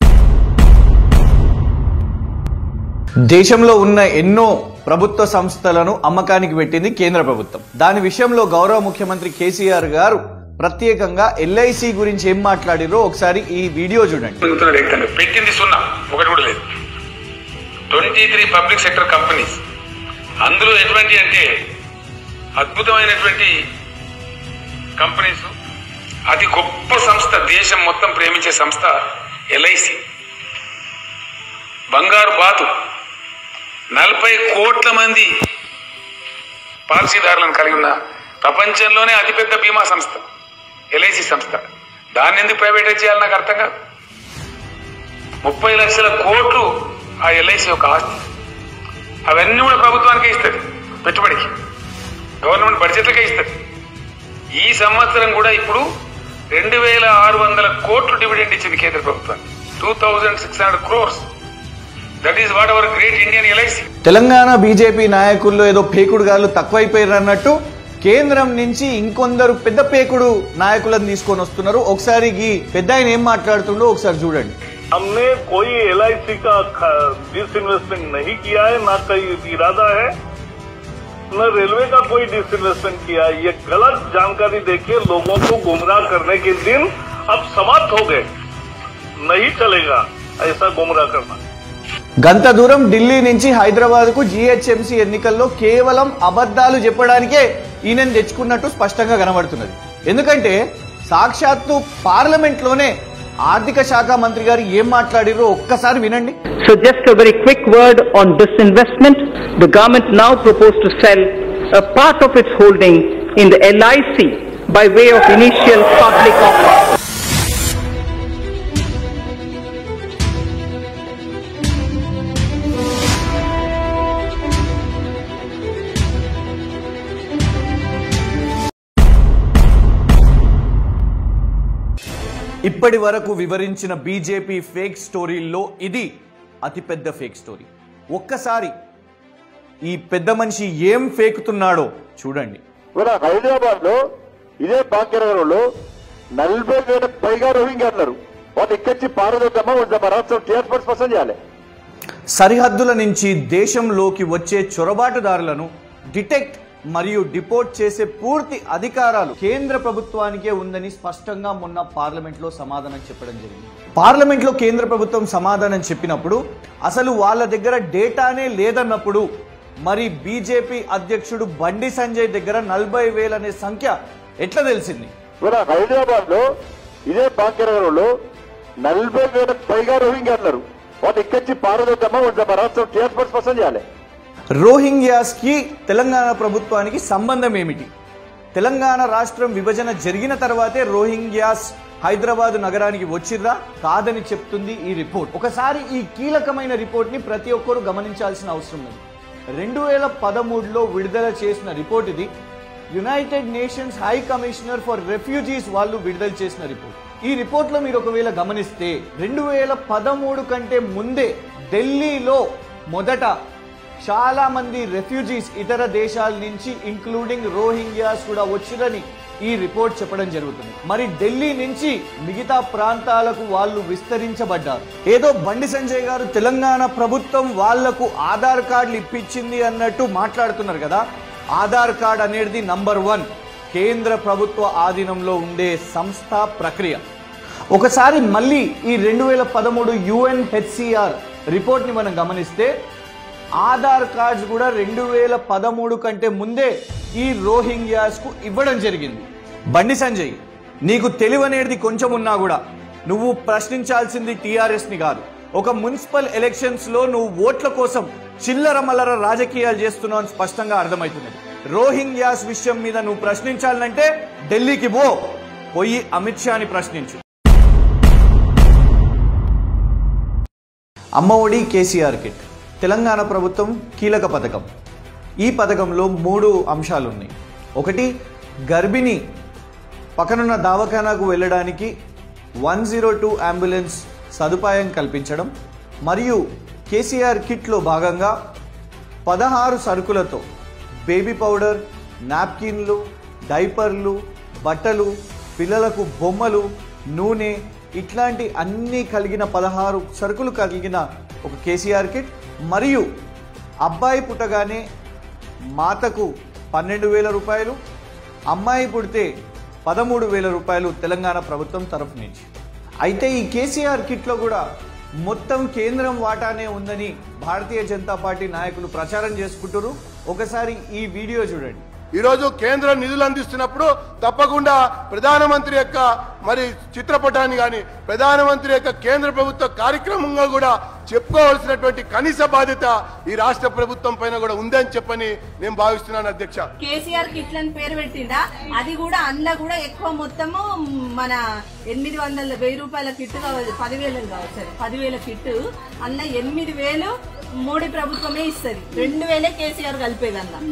దేశంలో ఉన్న ఎన్నో ప్రభుత్వ సంస్థలను అమ్మకానికి పెట్టింది కేంద్ర ప్రభుత్వం దాని విషయంలో గౌరవ ముఖ్యమంత్రి కేసీఆర్ గారు ప్రత్యేకంగా ఎల్ఐసి గురించి ఏం మాట్లాడిరో ఒకసారి ఈ వీడియో చూడండి పెరుగుతున్నాడు ఎక్కడ పెట్టింది సున్నా ఒకటి కూడా లేదు twenty three public sector companies అందులో ఎటువంటి అంటే అద్భుతమైనటువంటి కంపెనీస్ అతి గొప్ప సంస్థ దేశం మొత్తం ప్రేమించే సంస్థ ఎల్ఐసి బంగారు బాతు నలభై కోట్ల మంది పాలసీదారులను కలిగి ఉన్న ప్రపంచంలోనే అతిపెద్ద బీమా సంస్థ ఎల్ఐసి సంస్థ దాన్ని ఎందుకు ప్రైవేటైజ్ చేయాలి నాకు అర్థం కాదు ముప్పై లక్షల కోట్లు ఆ ఎల్ఐసి యొక్క ఆస్తి అవన్నీ కూడా ప్రభుత్వానికే ఇస్తుంది పెట్టుబడికి గవర్నమెంట్ బడ్జెట్లకే ఇస్తుంది ఈ సంవత్సరం కూడా ఇప్పుడు రెండు వేల ఆరు వందల కోట్లు డివిడెండ్ ఇచ్చింది కేంద్ర ప్రభుత్వానికి two thousand six hundred crores that is what our great Indian LIC Telangana BJP నాయకుల్లో ఏదో పేకుడు గాళ్ళు తక్కువైపోయారు అన్నట్టు కేంద్రం నుంచి ఇంకొందరు పెద్ద పేకుడు నాయకులను తీసుకొని వస్తున్నారు ఒకసారి ఈ పెద్ద ఆయన ఏం మాట్లాడుతుండో ఒకసారి చూడండి हमने कोई एल का डिसइन्वेस्टमेंट नहीं किया है ना कोई इरादा है न रेलवे का कोई डिसइन्वेस्टमेंट किया है ये गलत जानकारी देके लोगों को गुमराह करने के दिन अब समाप्त हो गए नहीं चलेगा ऐसा गुमराह करना గంత దూరం ఢిల్లీ నుంచి హైదరాబాద్ కు జిహెచ్ఎంసీ ఎన్నికల్లో కేవలం అబద్ధాలు చెప్పడానికే ఈయనని తెచ్చుకున్నట్టు స్పష్టంగా కనబడుతున్నది ఎందుకంటే సాక్షాత్తు పార్లమెంట్ లోనే ఆర్థిక శాఖ మంత్రి గారు ఏం మాట్లాడిరో ఒక్కసారి వినండి So just a very quick word on disinvestment. The government now proposed to sell a part of its holding in the LIC by way of initial public offer. ఇప్పటి వరకు వివరించిన బీజేపీ ఫేక్ స్టోరీల్లో ఇది అతిపెద్ద ఫేక్ స్టోరీ ఒక్కసారి ఈ పెద్ద మనిషి ఏం ఫేకుతున్నాడో చూడండి ఇవాళ హైదరాబాద్ లో ఇదే భాగ్యనగరంలో నలభై వేల పైగా రోహింగ్యా అన్నారు వాళ్ళు ఇక్కడి పారదొద్దమా ఉందమ్మా రాష్ట్రం టీఆర్ఎస్ స్పష్టం చేయాలి సరిహద్దుల నుంచి దేశంలోకి వచ్చే చొరబాటుదారులను డిటెక్ట్ మరియు డిపోర్ట్ చేసే పూర్తి అధికారాలు కేంద్ర ప్రభుత్వానికే ఉందని స్పష్టంగా మొన్న పార్లమెంట్ లో సమాధానం చెప్పడం జరిగింది పార్లమెంట్ లో కేంద్ర ప్రభుత్వం సమాధానం చెప్పినప్పుడు అసలు వాళ్ళ దగ్గర డేటానే లేదన్నప్పుడు మరి బీజేపీ అధ్యక్షుడు బండి సంజయ్ దగ్గర నలభై వేలు అనే సంఖ్య ఎట్లా తెలిసింది ఇవాళ హైదరాబాద్ లో ఇదే భాగ్యనగరంలో నలభై వేల పైగా రోహింగ్యా అన్నారు వాళ్ళు ఇక్కడి పారదొద్దమా ఉందమ్మా రాష్ట్రం టీఆర్ఎస్ స్పష్టం చేయాలి రోహింగ్యాస్ కి తెలంగాణ ప్రభుత్వానికి సంబంధం ఏమిటి తెలంగాణ రాష్ట్రం విభజన జరిగిన తర్వాతే రోహింగ్యాస్ హైదరాబాద్ నగరానికి వచ్చిర్రా కాదని చెప్తుంది ఈ రిపోర్ట్ ఒకసారి ఈ కీలకమైన రిపోర్ట్ ని ప్రతి ఒక్కరూ గమనించాల్సిన అవసరం ఉంది రెండు వేల పదమూడులో విడుదల చేసిన రిపోర్ట్ ఇది United Nations High Commissioner for Refugees వాళ్ళు విడుదల చేసిన రిపోర్ట్ ఈ రిపోర్ట్ లో మీరు ఒకవేళ గమనిస్తే రెండు వేల పదమూడు కంటే ముందే ఢిల్లీలో మొదట చాలా మంది రెఫ్యూజీస్ ఇతర దేశాల నుంచి ఇంక్లూడింగ్ రోహింగ్యాస్ కూడా వచ్చిరని ఈ రిపోర్ట్ చెప్పడం జరుగుతుంది మరి ఢిల్లీ నుంచి మిగతా ప్రాంతాలకు వాళ్ళు విస్తరించబడ్డారు ఏదో బండి సంజయ్ గారు తెలంగాణ ప్రభుత్వం వాళ్లకు ఆధార్ కార్డులు ఇప్పించింది అన్నట్టు మాట్లాడుతున్నారు కదా ఆధార్ కార్డ్ అనేది నంబర్ వన్ కేంద్ర ప్రభుత్వ ఆధీనంలో ఉండే సంస్థ ప్రక్రియ ఒకసారి మళ్ళీ ఈ రెండు వేల పదమూడు యుఎన్హెచ్సిఆర్ రిపోర్ట్ని మనం గమనిస్తే ఆధార్ కార్డ్స్ కూడా రెండు వేల పదమూడు కంటే ముందే ఈ రోహింగ్యాస్ కు ఇవ్వడం జరిగింది బండి సంజయ్ నీకు తెలివనేది కొంచెం ఉన్నా కూడా నువ్వు ప్రశ్నించాల్సింది టీఆర్ఎస్ ని కాదు ఒక మున్సిపల్ ఎలక్షన్స్ లో నువ్వు ఓట్ల కోసం చిల్లర మల్లర రాజకీయాలు చేస్తున్నావు అని స్పష్టంగా అర్థమవుతున్నది రోహింగ్యాస్ విషయం మీద నువ్వు ప్రశ్నించాలంటే ఢిల్లీకి పో పోయి అమిత్ షాని ప్రశ్నించు అమ్మ ఒడి కేసీఆర్ కిట్ తెలంగాణ ప్రభుత్వం కీలక పథకం ఈ పథకంలో మూడు అంశాలు ఉన్నాయి ఒకటి గర్భిణి పక్కనున్న దవాఖానాకు వెళ్ళడానికి వన్ జీరో టూ అంబులెన్స్ సదుపాయం కల్పించడం మరియు కేసీఆర్ కిట్లో భాగంగా పదహారు సరుకులతో బేబీ పౌడర్ నాప్కిన్లు డైపర్లు బట్టలు పిల్లలకు బొమ్మలు నూనె ఇట్లాంటి అన్నీ కలిగిన పదహారు సరుకులు కలిగిన ఒక కేసీఆర్ కిట్ మరియు అబ్బాయి పుట్టగానే మాతకు పన్నెండు వేల రూపాయలు అమ్మాయి పుడితే పదమూడు వేల రూపాయలు తెలంగాణ ప్రభుత్వం తరఫు నుంచి అయితే ఈ కేసీఆర్ కిట్లో కూడా మొత్తం కేంద్రం వాటానే ఉందని భారతీయ జనతా పార్టీ నాయకులు ప్రచారం చేసుకుంటారు ఒకసారి ఈ వీడియో చూడండి ఈరోజు కేంద్రం నిధులు అందిస్తున్నప్పుడు తప్పకుండా ప్రధానమంత్రి యొక్క మరి చిత్రపటాన్ని కానీ ప్రధానమంత్రి యొక్క కేంద్ర ప్రభుత్వ కార్యక్రమంగా కూడా చెప్పుకోవాల్సినటువంటి కనీస బాధ్యత ఈ రాష్ట్ర ప్రభుత్వం పైన కూడా ఉందని చెప్పని నేను భావిస్తున్నాను అధ్యక్ష కేసీఆర్ కిట్ అని పేరు పెట్టిండా అది కూడా అందులో కూడా ఎక్కువ మొత్తము మన ఎనిమిది వందల వెయ్యి రూపాయల కిట్ కావచ్చు పదివేలు కావచ్చు అది పదివేల కిట్ అందులో ఎనిమిది వేలు మోడీ ప్రభుత్వమే ఇస్తుంది రెండు వేలే కేసీఆర్ కలిపేది అందులో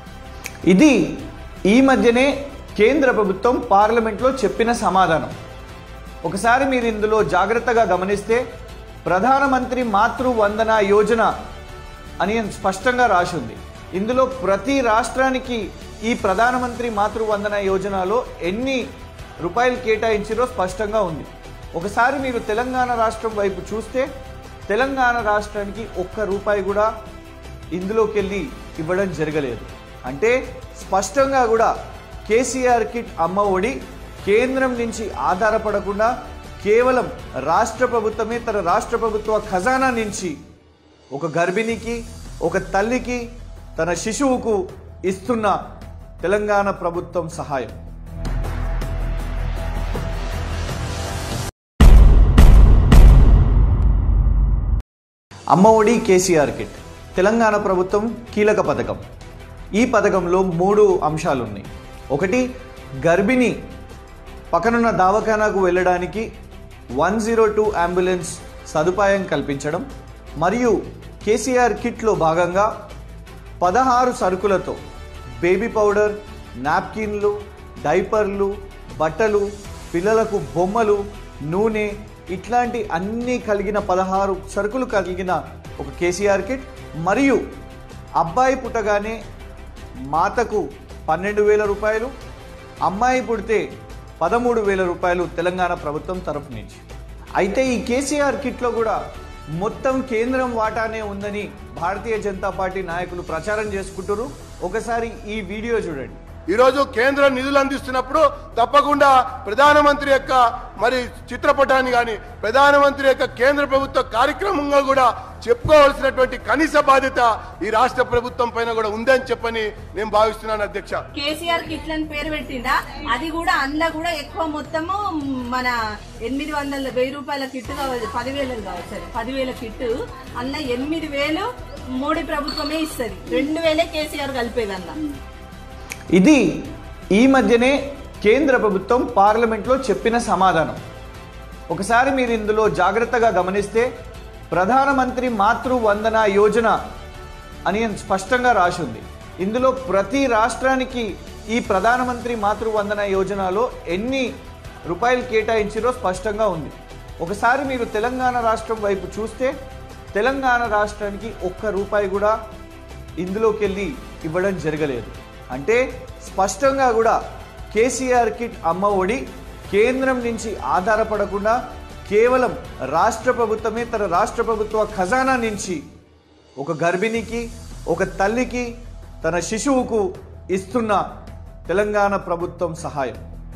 ఇది ఈ మధ్యనే కేంద్ర ప్రభుత్వం పార్లమెంట్లో చెప్పిన సమాధానం ఒకసారి మీరు ఇందులో జాగ్రత్తగా గమనిస్తే ప్రధానమంత్రి మాతృ వందన యోజన అని స్పష్టంగా రాసి ఉంది ఇందులో ప్రతి రాష్ట్రానికి ఈ ప్రధానమంత్రి మాతృ వందన యోజనలో ఎన్ని రూపాయలు కేటాయించారో స్పష్టంగా ఉంది ఒకసారి మీరు తెలంగాణ రాష్ట్రం వైపు చూస్తే తెలంగాణ రాష్ట్రానికి ఒక్క రూపాయి కూడా ఇందులోకి వెళ్ళి ఇవ్వడం జరగలేదు అంటే స్పష్టంగా కూడా కేసీఆర్ కిట్ అమ్మ ఒడి కేంద్రం నుంచి ఆధారపడకుండా కేవలం రాష్ట్ర ప్రభుత్వమే తన రాష్ట్ర ప్రభుత్వ ఖజానా నుంచి ఒక గర్భిణికి ఒక తల్లికి తన శిశువుకు ఇస్తున్న తెలంగాణ ప్రభుత్వం సహాయం అమ్మ ఒడి కేసీఆర్ కిట్ తెలంగాణ ప్రభుత్వం కీలక పథకం ఈ పథకంలో మూడు అంశాలు ఉన్నాయి ఒకటి గర్భిణి పక్కనున్న దవాఖానాకు వెళ్ళడానికి వన్ జీరో టూ అంబులెన్స్ సదుపాయం కల్పించడం మరియు కేసీఆర్ కిట్లో భాగంగా పదహారు సరుకులతో బేబీ పౌడర్ నాప్కిన్లు డైపర్లు బట్టలు పిల్లలకు బొమ్మలు నూనె ఇట్లాంటి అన్నీ కలిగిన పదహారు సరుకులు కలిగిన ఒక కేసీఆర్ కిట్ మరియు అబ్బాయి పుట్టగానే మాతకు పన్నెండు వేల రూపాయలు అమ్మాయి పుడితే పదమూడు వేల రూపాయలు తెలంగాణ ప్రభుత్వం తరఫు నుంచి అయితే ఈ కేసీఆర్ కిట్లో కూడా మొత్తం కేంద్రం వాటానే ఉందని భారతీయ జనతా పార్టీ నాయకులు ప్రచారం చేసుకుంటారు ఒకసారి ఈ వీడియో చూడండి ఈరోజు కేంద్రం నిధులు అందిస్తున్నప్పుడు తప్పకుండా ప్రధానమంత్రి యొక్క మరి చిత్రపటాన్ని కానీ ప్రధానమంత్రి యొక్క కేంద్ర ప్రభుత్వ కార్యక్రమంగా కూడా చెప్పుకోవాల్సినటువంటి కనీస బాధ్యత ఈ రాష్ట్ర ప్రభుత్వం పైన కూడా ఉందని చెప్పని నేను భావిస్తున్నాను అధ్యక్ష కేసీఆర్ కిట్ అని పేరు పెట్టిండా అది కూడా అందులో కూడా ఎక్కువ మొత్తము మన ఎనిమిది వందల వెయ్యి రూపాయల కిట్ కావచ్చు పదివేలు కావచ్చు అది పదివేల కిట్ అందులో ఎనిమిది వేలు మోడీ ప్రభుత్వమే ఇస్తుంది రెండు వేలే కేసీఆర్ కలిపేది అందులో ఇది ఈ మధ్యనే కేంద్ర ప్రభుత్వం పార్లమెంట్లో చెప్పిన సమాధానం ఒకసారి మీరు ఇందులో జాగ్రత్తగా గమనిస్తే ప్రధానమంత్రి మాతృ వందన యోజన అని స్పష్టంగా రాసింది ఇందులో ప్రతి రాష్ట్రానికి ఈ ప్రధానమంత్రి మాతృ వందన యోజనలో ఎన్ని రూపాయలు కేటాయించారో స్పష్టంగా ఉంది ఒకసారి మీరు తెలంగాణ రాష్ట్రం వైపు చూస్తే తెలంగాణ రాష్ట్రానికి ఒక్క రూపాయి కూడా ఇందులోకి వెళ్ళి ఇవ్వడం జరగలేదు అంటే స్పష్టంగా కూడా కేసీఆర్ కిట్ అమ్మ ఒడి కేంద్రం నుంచి ఆధారపడకుండా కేవలం రాష్ట్ర ప్రభుత్వమే తన రాష్ట్ర ప్రభుత్వ ఖజానా నుంచి ఒక గర్భిణికి ఒక తల్లికి తన శిశువుకు ఇస్తున్న తెలంగాణ ప్రభుత్వం సహాయం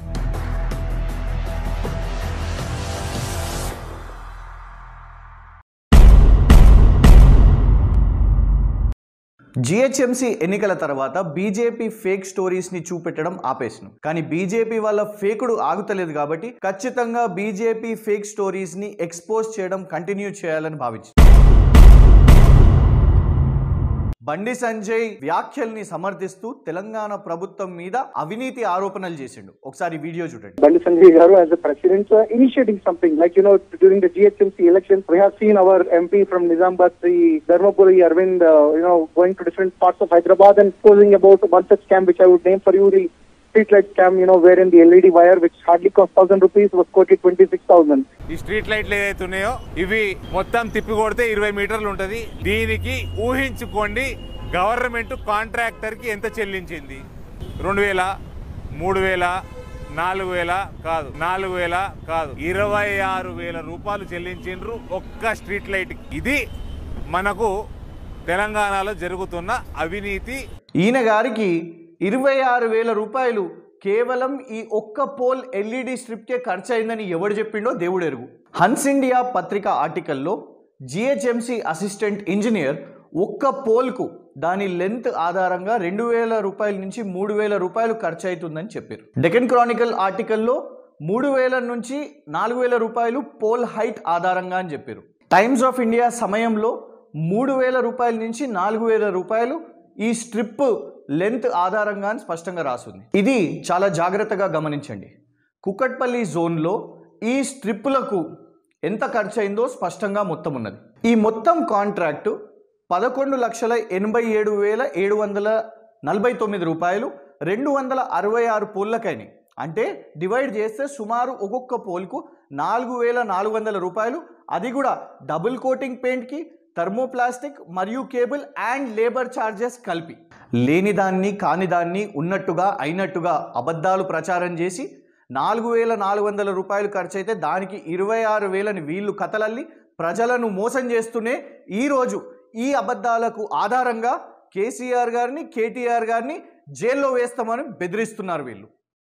జిహెచ్ఎంసీ ఎన్నికల తర్వాత బీజేపీ ఫేక్ స్టోరీస్ ని చూపెట్టడం ఆపేసినాం కానీ బీజేపీ వాళ్ళ ఫేకుడు ఆగుతలేదు కాబట్టి ఖచ్చితంగా బీజేపీ ఫేక్ స్టోరీస్ ని ఎక్స్పోజ్ చేయడం కంటిన్యూ చేయాలని భావించి బండి సంజయ్ వ్యాఖ్యల్ని సమర్థిస్తూ తెలంగాణ ప్రభుత్వం మీద అవినీతి ఆరోపణలు చేసిండు ఒకసారి వీడియో చూడండి Bandi Sanjay Garu as the president uh, initiating something like you know during the GHMC elections we have seen our MP from Nizamabad the Dharmapuri Arvind uh, you know going to different parts of Hyderabad and posing about one such scam which I would name for you the street light scam you know wherein the LED wire which hardly cost thousand rupees was quoted twenty six thousand. ఈ street లైట్లు ఏదైతే ఉన్నాయో ఇవి మొత్తం తిప్పి కొడితే ఇరవై మీటర్లు ఉంటది దీనికి ఊహించుకోండి గవర్నమెంట్ కాంట్రాక్టర్ కి ఎంత చెల్లించింది రెండు వేల మూడు వేల నాలుగు వేల కాదు నాలుగు వేల కాదు ఇరవై ఆరు వేల రూపాయలు చెల్లించిండ్రు ఒక్క స్ట్రీట్ లైట్ ఇది మనకు తెలంగాణలో జరుగుతున్న అవినీతి ఈయన గారికి ఇరవై ఆరు వేల రూపాయలు కేవలం ఈ ఒక్క పోల్ ఎల్ఈడి స్ట్రిప్కే ఖర్చు అయిందని ఎవడు చెప్పిండో దేవుడు ఎరుగు హన్స్ ఇండియా పత్రిక ఆర్టికల్లో జిహెచ్ఎంసి అసిస్టెంట్ ఇంజనీర్ ఒక్క పోల్కు దాని లెంత్ ఆధారంగా రెండు వేల రూపాయల నుంచి మూడు వేల రూపాయలు ఖర్చు అవుతుందని చెప్పారు డెకన్ క్రానికల్ ఆర్టికల్లో మూడు వేల నుంచి నాలుగు వేల రూపాయలు పోల్ హైట్ ఆధారంగా అని చెప్పారు టైమ్స్ ఆఫ్ ఇండియా సమయంలో మూడు వేల రూపాయల నుంచి నాలుగు వేల రూపాయలు ఈ స్ట్రిప్ లెంత్ ఆధారంగా అని స్పష్టంగా రాసుంది ఇది చాలా జాగ్రత్తగా గమనించండి కుక్కట్పల్లి జోన్లో ఈ స్ట్రిప్పులకు ఎంత ఖర్చు అయిందో స్పష్టంగా మొత్తం ఉన్నది ఈ మొత్తం కాంట్రాక్టు పదకొండు లక్షల ఎనభై ఏడు వేల ఏడు వందల నలభై తొమ్మిది రూపాయలు రెండు వందల అరవై ఆరు పోల్లకైనాయి అంటే డివైడ్ చేస్తే సుమారు ఒక్కొక్క పోల్కు నాలుగు వేల నాలుగు వందల రూపాయలు అది కూడా డబుల్ కోటింగ్ పెయింట్కి థర్మోప్లాస్టిక్ మరియు కేబుల్ అండ్ లేబర్ ఛార్జెస్ కలిపి లేనిదాన్ని కానిదాన్ని ఉన్నట్టుగా అయినట్టుగా అబద్ధాలు ప్రచారం చేసి నాలుగు వేల నాలుగు వందల రూపాయలు ఖర్చు అయితే దానికి ఇరవై ఆరు వేలని వీళ్ళు కథలల్లి ప్రజలను మోసం చేస్తూనే ఈరోజు ఈ అబద్ధాలకు ఆధారంగా కేసీఆర్ గారిని కేటీఆర్ గారిని జైల్లో వేస్తామని బెదిరిస్తున్నారు వీళ్ళు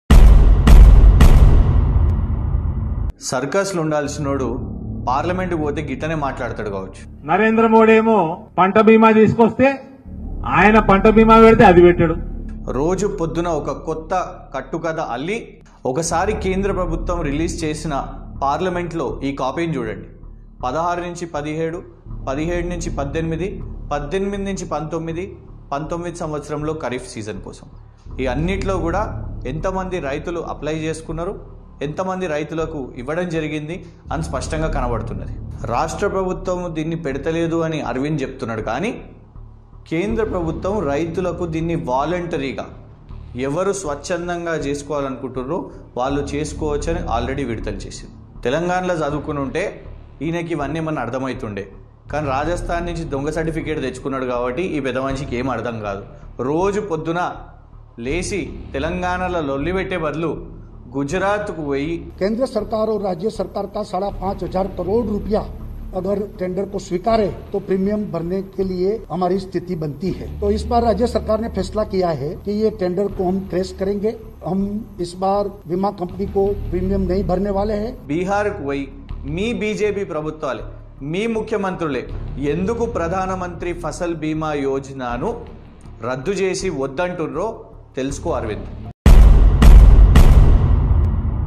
సర్కస్లు ఉండాల్సినోడు పార్లమెంట్ పోతే గిట్టనే మాట్లాడతాడు కావచ్చు నరేంద్ర మోడీ ఏమో పంట బీమా తీసుకొస్తే ఆయన పంట బీమా పెడితే అది పెట్టాడు రోజు పొద్దున ఒక కొత్త కట్టుకథ అల్లి ఒకసారి కేంద్ర ప్రభుత్వం రిలీజ్ చేసిన పార్లమెంట్లో ఈ కాపీని చూడండి పదహారు నుంచి పదిహేడు పదిహేడు నుంచి పద్దెనిమిది పద్దెనిమిది నుంచి పంతొమ్మిది పంతొమ్మిది సంవత్సరంలో ఖరీఫ్ సీజన్ కోసం ఈ అన్నిట్లో కూడా ఎంతమంది రైతులు అప్లై చేసుకున్నారు ఎంతమంది రైతులకు ఇవ్వడం జరిగింది అని స్పష్టంగా కనబడుతున్నది రాష్ట్ర ప్రభుత్వం దీన్ని పెడతలేదు అని అరవింద్ చెప్తున్నాడు కానీ కేంద్ర ప్రభుత్వం రైతులకు దీన్ని వాలంటరీగా ఎవరు స్వచ్ఛందంగా చేసుకోవాలనుకుంటున్నారో వాళ్ళు చేసుకోవచ్చని ఆల్రెడీ విడుదల చేసింది తెలంగాణలో చదువుకుని ఉంటే ఈయనకి ఇవన్నీ మన అర్థమవుతుండే కానీ రాజస్థాన్ నుంచి దొంగ సర్టిఫికేట్ తెచ్చుకున్నాడు కాబట్టి ఈ పెద్ద మనిషికి ఏం అర్థం కాదు రోజు పొద్దున లేచి తెలంగాణలో లొల్లి పెట్టే బదులు గుజరాత్కు పోయి केंद्र सरकार और राज्य सरकार का साढ़ा पाँच हजार करोड़ रुपया अगर टेंडर को स्वीकारे तो प्रीमियम भरने के लिए हमारी स्थिति बनती है तो इस बार राज्य सरकार ने फैसला किया है कि ये टेंडर को हम ट्रेस करेंगे हम इस बार बीमा कंपनी को प्रीमियम नहीं भरने वाले हैं బీహార్కు పోయి మీ బీజేపీ ప్రభుత్వాలే మీ ముఖ్యమంత్రులే ఎందుకు ప్రధానమంత్రి ఫసల్ బీమా యోజనను రద్దు చేసి వద్దంటుర్రో తెలుసుకో అరవింద్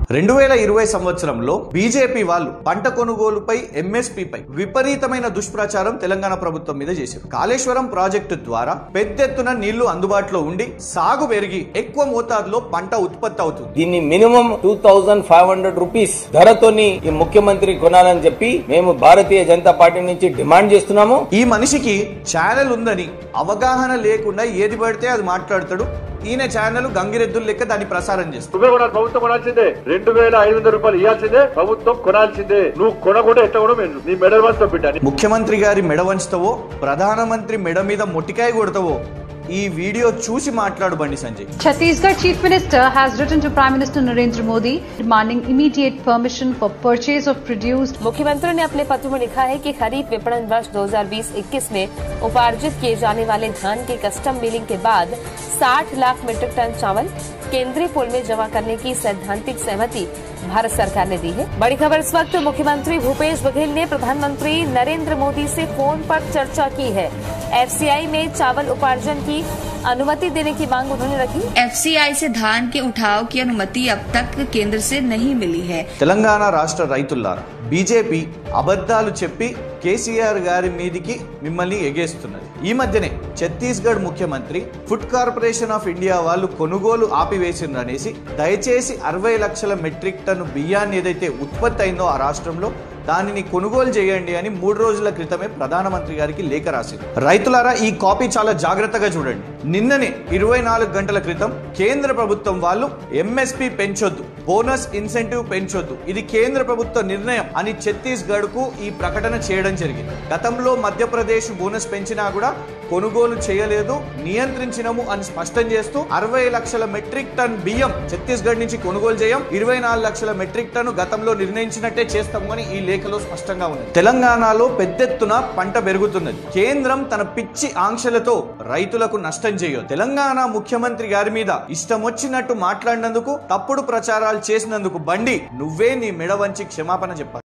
రెండు వేల ఇరవై సంవత్సరంలో బీజేపీ వాళ్ళు పంట కొనుగోలుపై ఎంఎస్పీపై విపరీతమైన దుష్ప్రచారం తెలంగాణ ప్రభుత్వం మీద చేశారు కాళేశ్వరం ప్రాజెక్టు ద్వారా పెద్ద ఎత్తున నీళ్లు అందుబాటులో ఉండి సాగు పెరిగి ఎక్కువ మోతాదులో పంట ఉత్పత్తి అవుతుంది దీన్ని minimum two thousand five hundred rupees ధరతోని ఈ ముఖ్యమంత్రి కొనాలని చెప్పి మేము భారతీయ జనతా పార్టీ నుంచి డిమాండ్ చేస్తున్నాము ఈ మనిషికి ఛానల్ ఉందని అవగాహన లేకుండా ఏది పడితే అది మాట్లాడతాడు ఈయన ఛానల్ గంగిరెద్దులు లెక్క దాన్ని ప్రసారం చేస్తాడు నువ్వే కొనాలి ప్రభుత్వం కొనాల్సిందే రెండు వేల ఐదు వందల రూపాయలు ఇవ్వాల్సిందే ప్రభుత్వం కొనాల్సిందే నువ్వు కొనకుండా ఎట్లా కూడా మేము నీ మెడల్ మాస్తో బిడ్డ ముఖ్యమంత్రి గారి మెడ వంచుతావో ప్రధానమంత్రి మెడ మీద మొట్టికాయ కొడతావో ఈ వీడియో చూసి మాట్లాడు బండి Sanjay Chhattisgarh Chief Minister has written to Prime Minister Narendra Modi demanding immediate permission for purchase of produced मुख्यमंत्री ने अपने पत्र में लिखा है कि खरीफ विपणन वर्ष 2020-21 में उपार्जित किए जाने वाले धान के कस्टम मिलिंग के बाद 60 लाख मीट्रिक टन चावल केंद्रीय पुल में जमा करने की सैद्धांतिक सहमति भारत सरकार ने दी है बड़ी खबर इस वक्त मुख्यमंत्री भूपेश बघेल ने प्रधानमंत्री नरेंद्र मोदी से फोन पर चर्चा की है एफसीआई में चावल उपार्जन की अनुमति देने की मांग उन्होंने रखी एफसीआई से धान के उठाव की अनुमति अब तक केंद्र से नहीं मिली है తెలంగాణ రాష్ట్ర రైతులారా బీజేపీ అబద్ధాలు చెప్పి కేసీఆర్ గారి మీదికి మిమ్మల్ని ఎగేస్తున్నది ఈ మధ్యనే ఛత్తీస్గఢ్ ముఖ్యమంత్రి ఫుడ్ కార్పొరేషన్ ఆఫ్ ఇండియా వాళ్ళు కొనుగోలు ఆపివేసిండ్రు అనేసి దయచేసి అరవై లక్షల మెట్రిక్ టన్ను బియ్యాన్ని ఏదైతే ఉత్పత్తి అయిందో ఆ రాష్ట్రంలో దానిని కొనుగోలు చేయండి అని మూడు రోజుల క్రితమే ప్రధానమంత్రి గారికి లేఖ రాసింది రైతులారా ఈ కాపీ చాలా జాగ్రత్తగా చూడండి నిన్ననే ఇరవై నాలుగు గంటల క్రితం కేంద్ర ప్రభుత్వం వాళ్ళు ఎంఎస్పి పెంచొద్దు బోనస్ ఇన్సెంటివ్ పెంచొద్దు ఇది కేంద్ర ప్రభుత్వ నిర్ణయం అని ఛత్తీస్గఢ్ కు ఈ ప్రకటన చేయడం జరిగింది గతంలో మధ్యప్రదేశ్ బోనస్ పెంచినా కూడా కొనుగోలు చేయలేదు నియంత్రించినము అని స్పష్టం చేస్తూ అరవై లక్షల మెట్రిక్ టన్ బియ్యం ఛత్తీస్గఢ్ నుంచి కొనుగోలు చేయం ఇరవై నాలుగు లక్షల మెట్రిక్ టన్ గతంలో నిర్ణయించినట్టే చేస్తాము అని ఈ లేఖలో స్పష్టంగా ఉంది తెలంగాణలో పెద్దెత్తున పంట పెరుగుతున్నది కేంద్రం తన పిచ్చి ఆంక్షలతో రైతులకు నష్టం చేయదు తెలంగాణ ముఖ్యమంత్రి గారి మీద ఇష్టం వచ్చినట్టు మాట్లాడినందుకు తప్పుడు ప్రచారాలు చేసినందుకు బండి నువ్వే నీ మెడ వంచి క్షమాపణ చెప్పాలి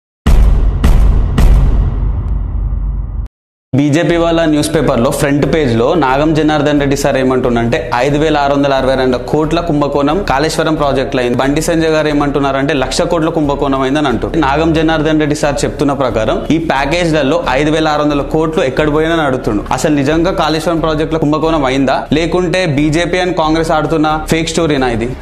బీజేపీ వాళ్ళ న్యూస్ పేపర్లో ఫ్రంట్ పేజ్లో నాగం జనార్దన్ రెడ్డి సార్ ఏమంటున్నంటే ఐదు వేల ఆరు వందల అరవై రెండు కోట్ల కుంభకోణం కాళేశ్వరం ప్రాజెక్టులో అయింది బండి సంజయ్ గారు ఏమంటున్నారంటే లక్ష కోట్ల కుంభకోణం అయిందని అంటారు నాగం జనార్దన్ రెడ్డి సార్ చెప్తున్న ప్రకారం ఈ ప్యాకేజ్లలో ఐదు వేల ఆరు వందల కోట్లు ఎక్కడ పోయినా అడుగుతుండు అసలు నిజంగా కాళేశ్వరం ప్రాజెక్టులో కుంభకోణం అయిందా లేకుంటే బీజేపీ అండ్ కాంగ్రెస్ ఆడుతున్న ఫేక్ స్టోరీనా ఇది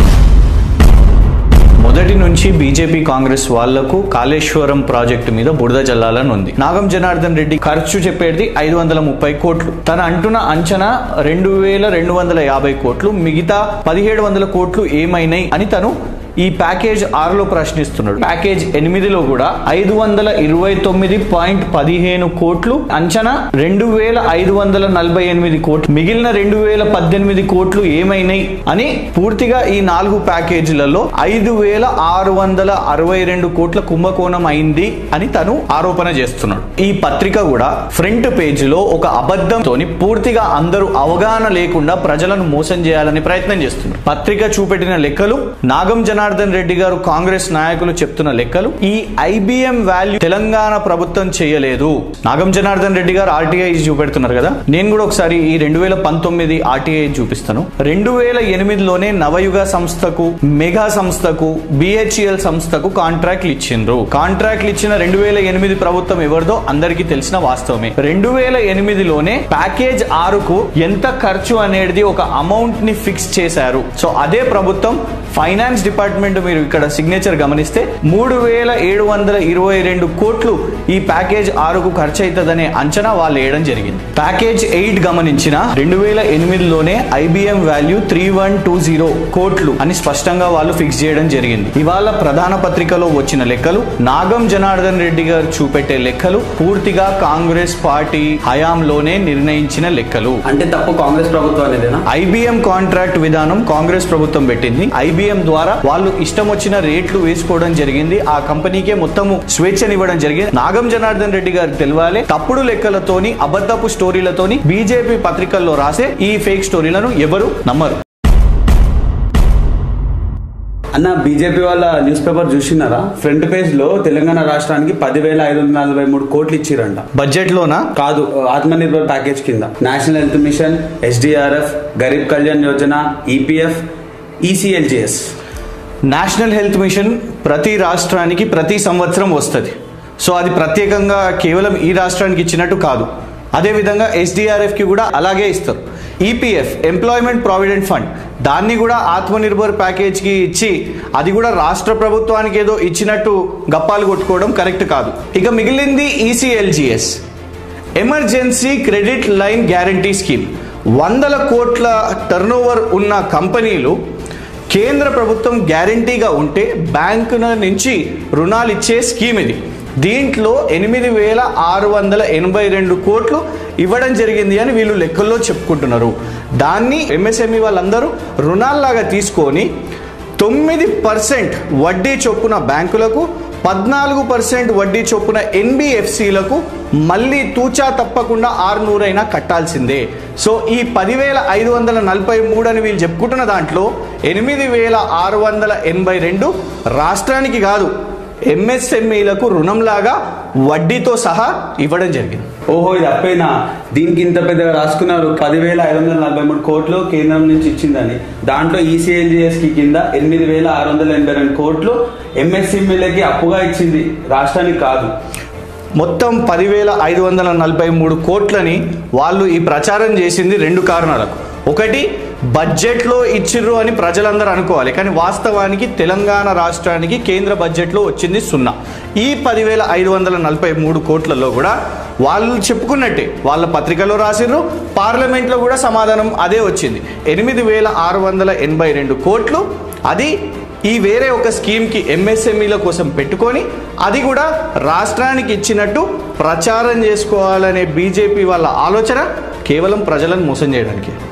మొదటి నుంచి బీజేపీ కాంగ్రెస్ వాళ్లకు కాళేశ్వరం ప్రాజెక్టు మీద బురద జల్లాలని ఉంది నాగం జనార్దన్ రెడ్డి ఖర్చు చెప్పేది ఐదు వందల ముప్పై కోట్లు తన అంటున్న అంచనా రెండు వేల రెండు వందల యాభై కోట్లు మిగతా పదిహేడు వందల కోట్లు ఏమైనాయి అని తను ఈ ప్యాకేజ్ ఆరులో ప్రశ్నిస్తున్నాడు ప్యాకేజ్ ఎనిమిదిలో కూడా ఐదు వందల ఇరవై తొమ్మిది పాయింట్ పదిహేను కోట్లు అంచనా రెండు వేల ఐదు వందల నలభై ఎనిమిది కోట్లు మిగిలిన రెండు వేల పద్దెనిమిది కోట్లు ఏమైనాయి అని పూర్తిగా ఈ నాలుగు ప్యాకేజీలలో ఐదు వేల ఆరు వందల అరవై రెండు కోట్ల కుంభకోణం అయింది అని తను ఆరోపణ చేస్తున్నాడు ఈ పత్రిక కూడా ఫ్రంట్ పేజీలో ఒక అబద్ధంతోని పూర్తిగా అందరూ అవగాహన లేకుండా ప్రజలను మోసం చేయాలని ప్రయత్నం చేస్తున్నారు పత్రిక చూపెట్టిన లెక్కలు నాగం జనార్దన్ రెడ్డి గారు కాంగ్రెస్ నాయకులు చెప్తున్న లెక్కలు ఈ ఐబిఎం వాల్యూ తెలంగాణ ప్రభుత్వం చేయలేదు నాగం జనార్దన్ రెడ్డి గారు ఆర్టీఐ చూపెడుతున్నారు కదా నేను కూడా ఒకసారి ఈ రెండు వేల పంతొమ్మిది ఆర్టీఐ చూపిస్తాను రెండు వేల ఎనిమిదిలోనే నవయుగ సంస్థకు మెగా సంస్థకు బిహెచ్ఎల్ సంస్థకు కాంట్రాక్ట్లు ఇచ్చిండ్రు కాంట్రాక్ట్లు ఇచ్చిన రెండు వేల ఎనిమిది ప్రభుత్వం ఎవరిదో అందరికీ తెలిసిన వాస్తవమే రెండు వేల ఎనిమిదిలోనే ప్యాకేజ్ ఆరుకు ఎంత ఖర్చు అనేది ఒక అమౌంట్ ని ఫిక్స్ చేశారు సో అదే ప్రభుత్వం ఫైనాన్స్ డిపార్ట్మెంట్ మీరు ఇక్కడ సిగ్నేచర్ గమనిస్తే మూడు వేల ఏడు వందల ఇరవై రెండు కోట్లు ఈ ప్యాకేజ్ ఆరుకు ఖర్చు అవుతుందనే అంచనా వాళ్ళు వేయడం జరిగింది ప్యాకేజ్ ఎయిట్ గమనించిన రెండు వేల ఎనిమిదిలోనే IBM value three one two zero కోట్లు అని స్పష్టంగా వాళ్ళు ఫిక్స్ చేయడం జరిగింది ఇవాళ ప్రధాన పత్రికలో వచ్చిన లెక్కలు నాగం జనార్దన్ రెడ్డి గారు చూపెట్టే లెక్కలు పూర్తిగా కాంగ్రెస్ పార్టీ హయాంలోనే నిర్ణయించిన లెక్కలు అంటే తప్పు కాంగ్రెస్ ప్రభుత్వం ఐబిఎం కాంట్రాక్ట్ విధానం కాంగ్రెస్ ప్రభుత్వం పెట్టింది ఐబిఎం ద్వారా వాళ్ళు ఇష్టం వచ్చిన రేట్లు వేసుకోవడం జరిగింది ఆ కంపెనీకే మొత్తము స్వేచ్ఛనివ్వడం జరిగింది నాగం జనార్దన్ రెడ్డి గారికి తెలియాలి తప్పుడు లెక్కలతోని అబద్ధపు స్టోరీలతోని బీజేపీ పత్రికల్లో రాసే ఈ ఫేక్ స్టోరీలను ఎవరు నమ్మరు అన్న బీజేపీ వాళ్ళ న్యూస్ పేపర్ చూసినారా ఫ్రంట్ పేజ్ లో తెలంగాణ రాష్ట్రానికి పదివేల ఐదు వందల నలభై మూడు కోట్లు ఇచ్చిరంట బడ్జెట్ లోనా కాదు ఆత్మనిర్భర్ ప్యాకేజ్ కింద National Health Mission SDRF Garib Kalyan Yojana EPF ECLGS National Health Mission ప్రతి రాష్ట్రానికి ప్రతి సంవత్సరం వస్తుంది సో అది ప్రత్యేకంగా కేవలం ఈ రాష్ట్రానికి ఇచ్చినట్టు కాదు అదేవిధంగా ఎస్డిఆర్ఎఫ్కి కూడా అలాగే ఇస్తారు ఈపీఎఫ్ ఎంప్లాయ్మెంట్ ప్రావిడెంట్ ఫండ్ దాన్ని కూడా ఆత్మనిర్భర్ ప్యాకేజ్కి ఇచ్చి అది కూడా రాష్ట్ర ప్రభుత్వానికి ఏదో ఇచ్చినట్టు గప్పాలు కొట్టుకోవడం కరెక్ట్ కాదు ఇక మిగిలింది ECLGS emergency credit line guarantee scheme వందల కోట్ల టర్నోవర్ ఉన్న కంపెనీలు కేంద్ర ప్రభుత్వం గ్యారంటీగా ఉంటే బ్యాంకుల నుంచి రుణాలు ఇచ్చే స్కీమ్ ఇది దీంట్లో ఎనిమిది వేల ఆరు వందల ఎనభై రెండు కోట్లు ఇవ్వడం జరిగింది అని వీళ్ళు లెక్కల్లో చెప్పుకుంటున్నారు దాన్ని ఎంఎస్ఎంఈ వాళ్ళందరూ రుణాల్లాగా తీసుకొని తొమ్మిది పర్సెంట్ వడ్డీ చొప్పున బ్యాంకులకు పద్నాలుగు పర్సెంట్ వడ్డీ చొప్పున ఎన్బిఎఫ్సిలకు మళ్ళీ తూచా తప్పకుండా ఆరు నూరైనా కట్టాల్సిందే సో ఈ పదివేల ఐదు వందల నలభై మూడు అని వీళ్ళు చెప్పుకుంటున్న దాంట్లో ఎనిమిది వేల ఆరు వందల ఎనభై రెండు రాష్ట్రానికి కాదు ఎంఎస్ఎంఈలకు రుణంలాగా వడ్డీతో సహా ఇవ్వడం జరిగింది ఓహో ఇది అప్పేనా దీనికి ఇంత పెద్దగా రాసుకున్నారు పదివేల ఐదు వందల నలభై మూడు కోట్లు కేంద్రం నుంచి ఇచ్చిందని దాంట్లో ఈసీఎల్జిఎస్ కి కింద ఎనిమిది వేల ఆరు వందల ఎనభై రెండు కోట్లు ఎంఎస్ఎంఈలకి అప్పుగా ఇచ్చింది రాష్ట్రానికి కాదు మొత్తం పదివేల ఐదు వందల నలభై మూడు కోట్లని వాళ్ళు ఈ ప్రచారం చేసింది రెండు కారణాలకు ఒకటి బడ్జెట్లో ఇచ్చిర్రు అని ప్రజలందరూ అనుకోవాలి కానీ వాస్తవానికి తెలంగాణ రాష్ట్రానికి కేంద్ర బడ్జెట్లో వచ్చింది సున్నా ఈ పదివేల ఐదు వందల నలభై మూడు కోట్లలో కూడా వాళ్ళు చెప్పుకున్నట్టే వాళ్ళ పత్రికలో రాసిర్రు పార్లమెంట్లో కూడా సమాధానం అదే వచ్చింది ఎనిమిది వేల ఆరు వందల ఎనభై రెండు కోట్లు అది ఈ వేరే ఒక స్కీమ్కి ఎంఎస్ఎంఈల కోసం పెట్టుకొని అది కూడా రాష్ట్రానికి ఇచ్చినట్టు ప్రచారం చేసుకోవాలనే బీజేపీ వాళ్ళ ఆలోచన కేవలం ప్రజలను మోసం చేయడానికి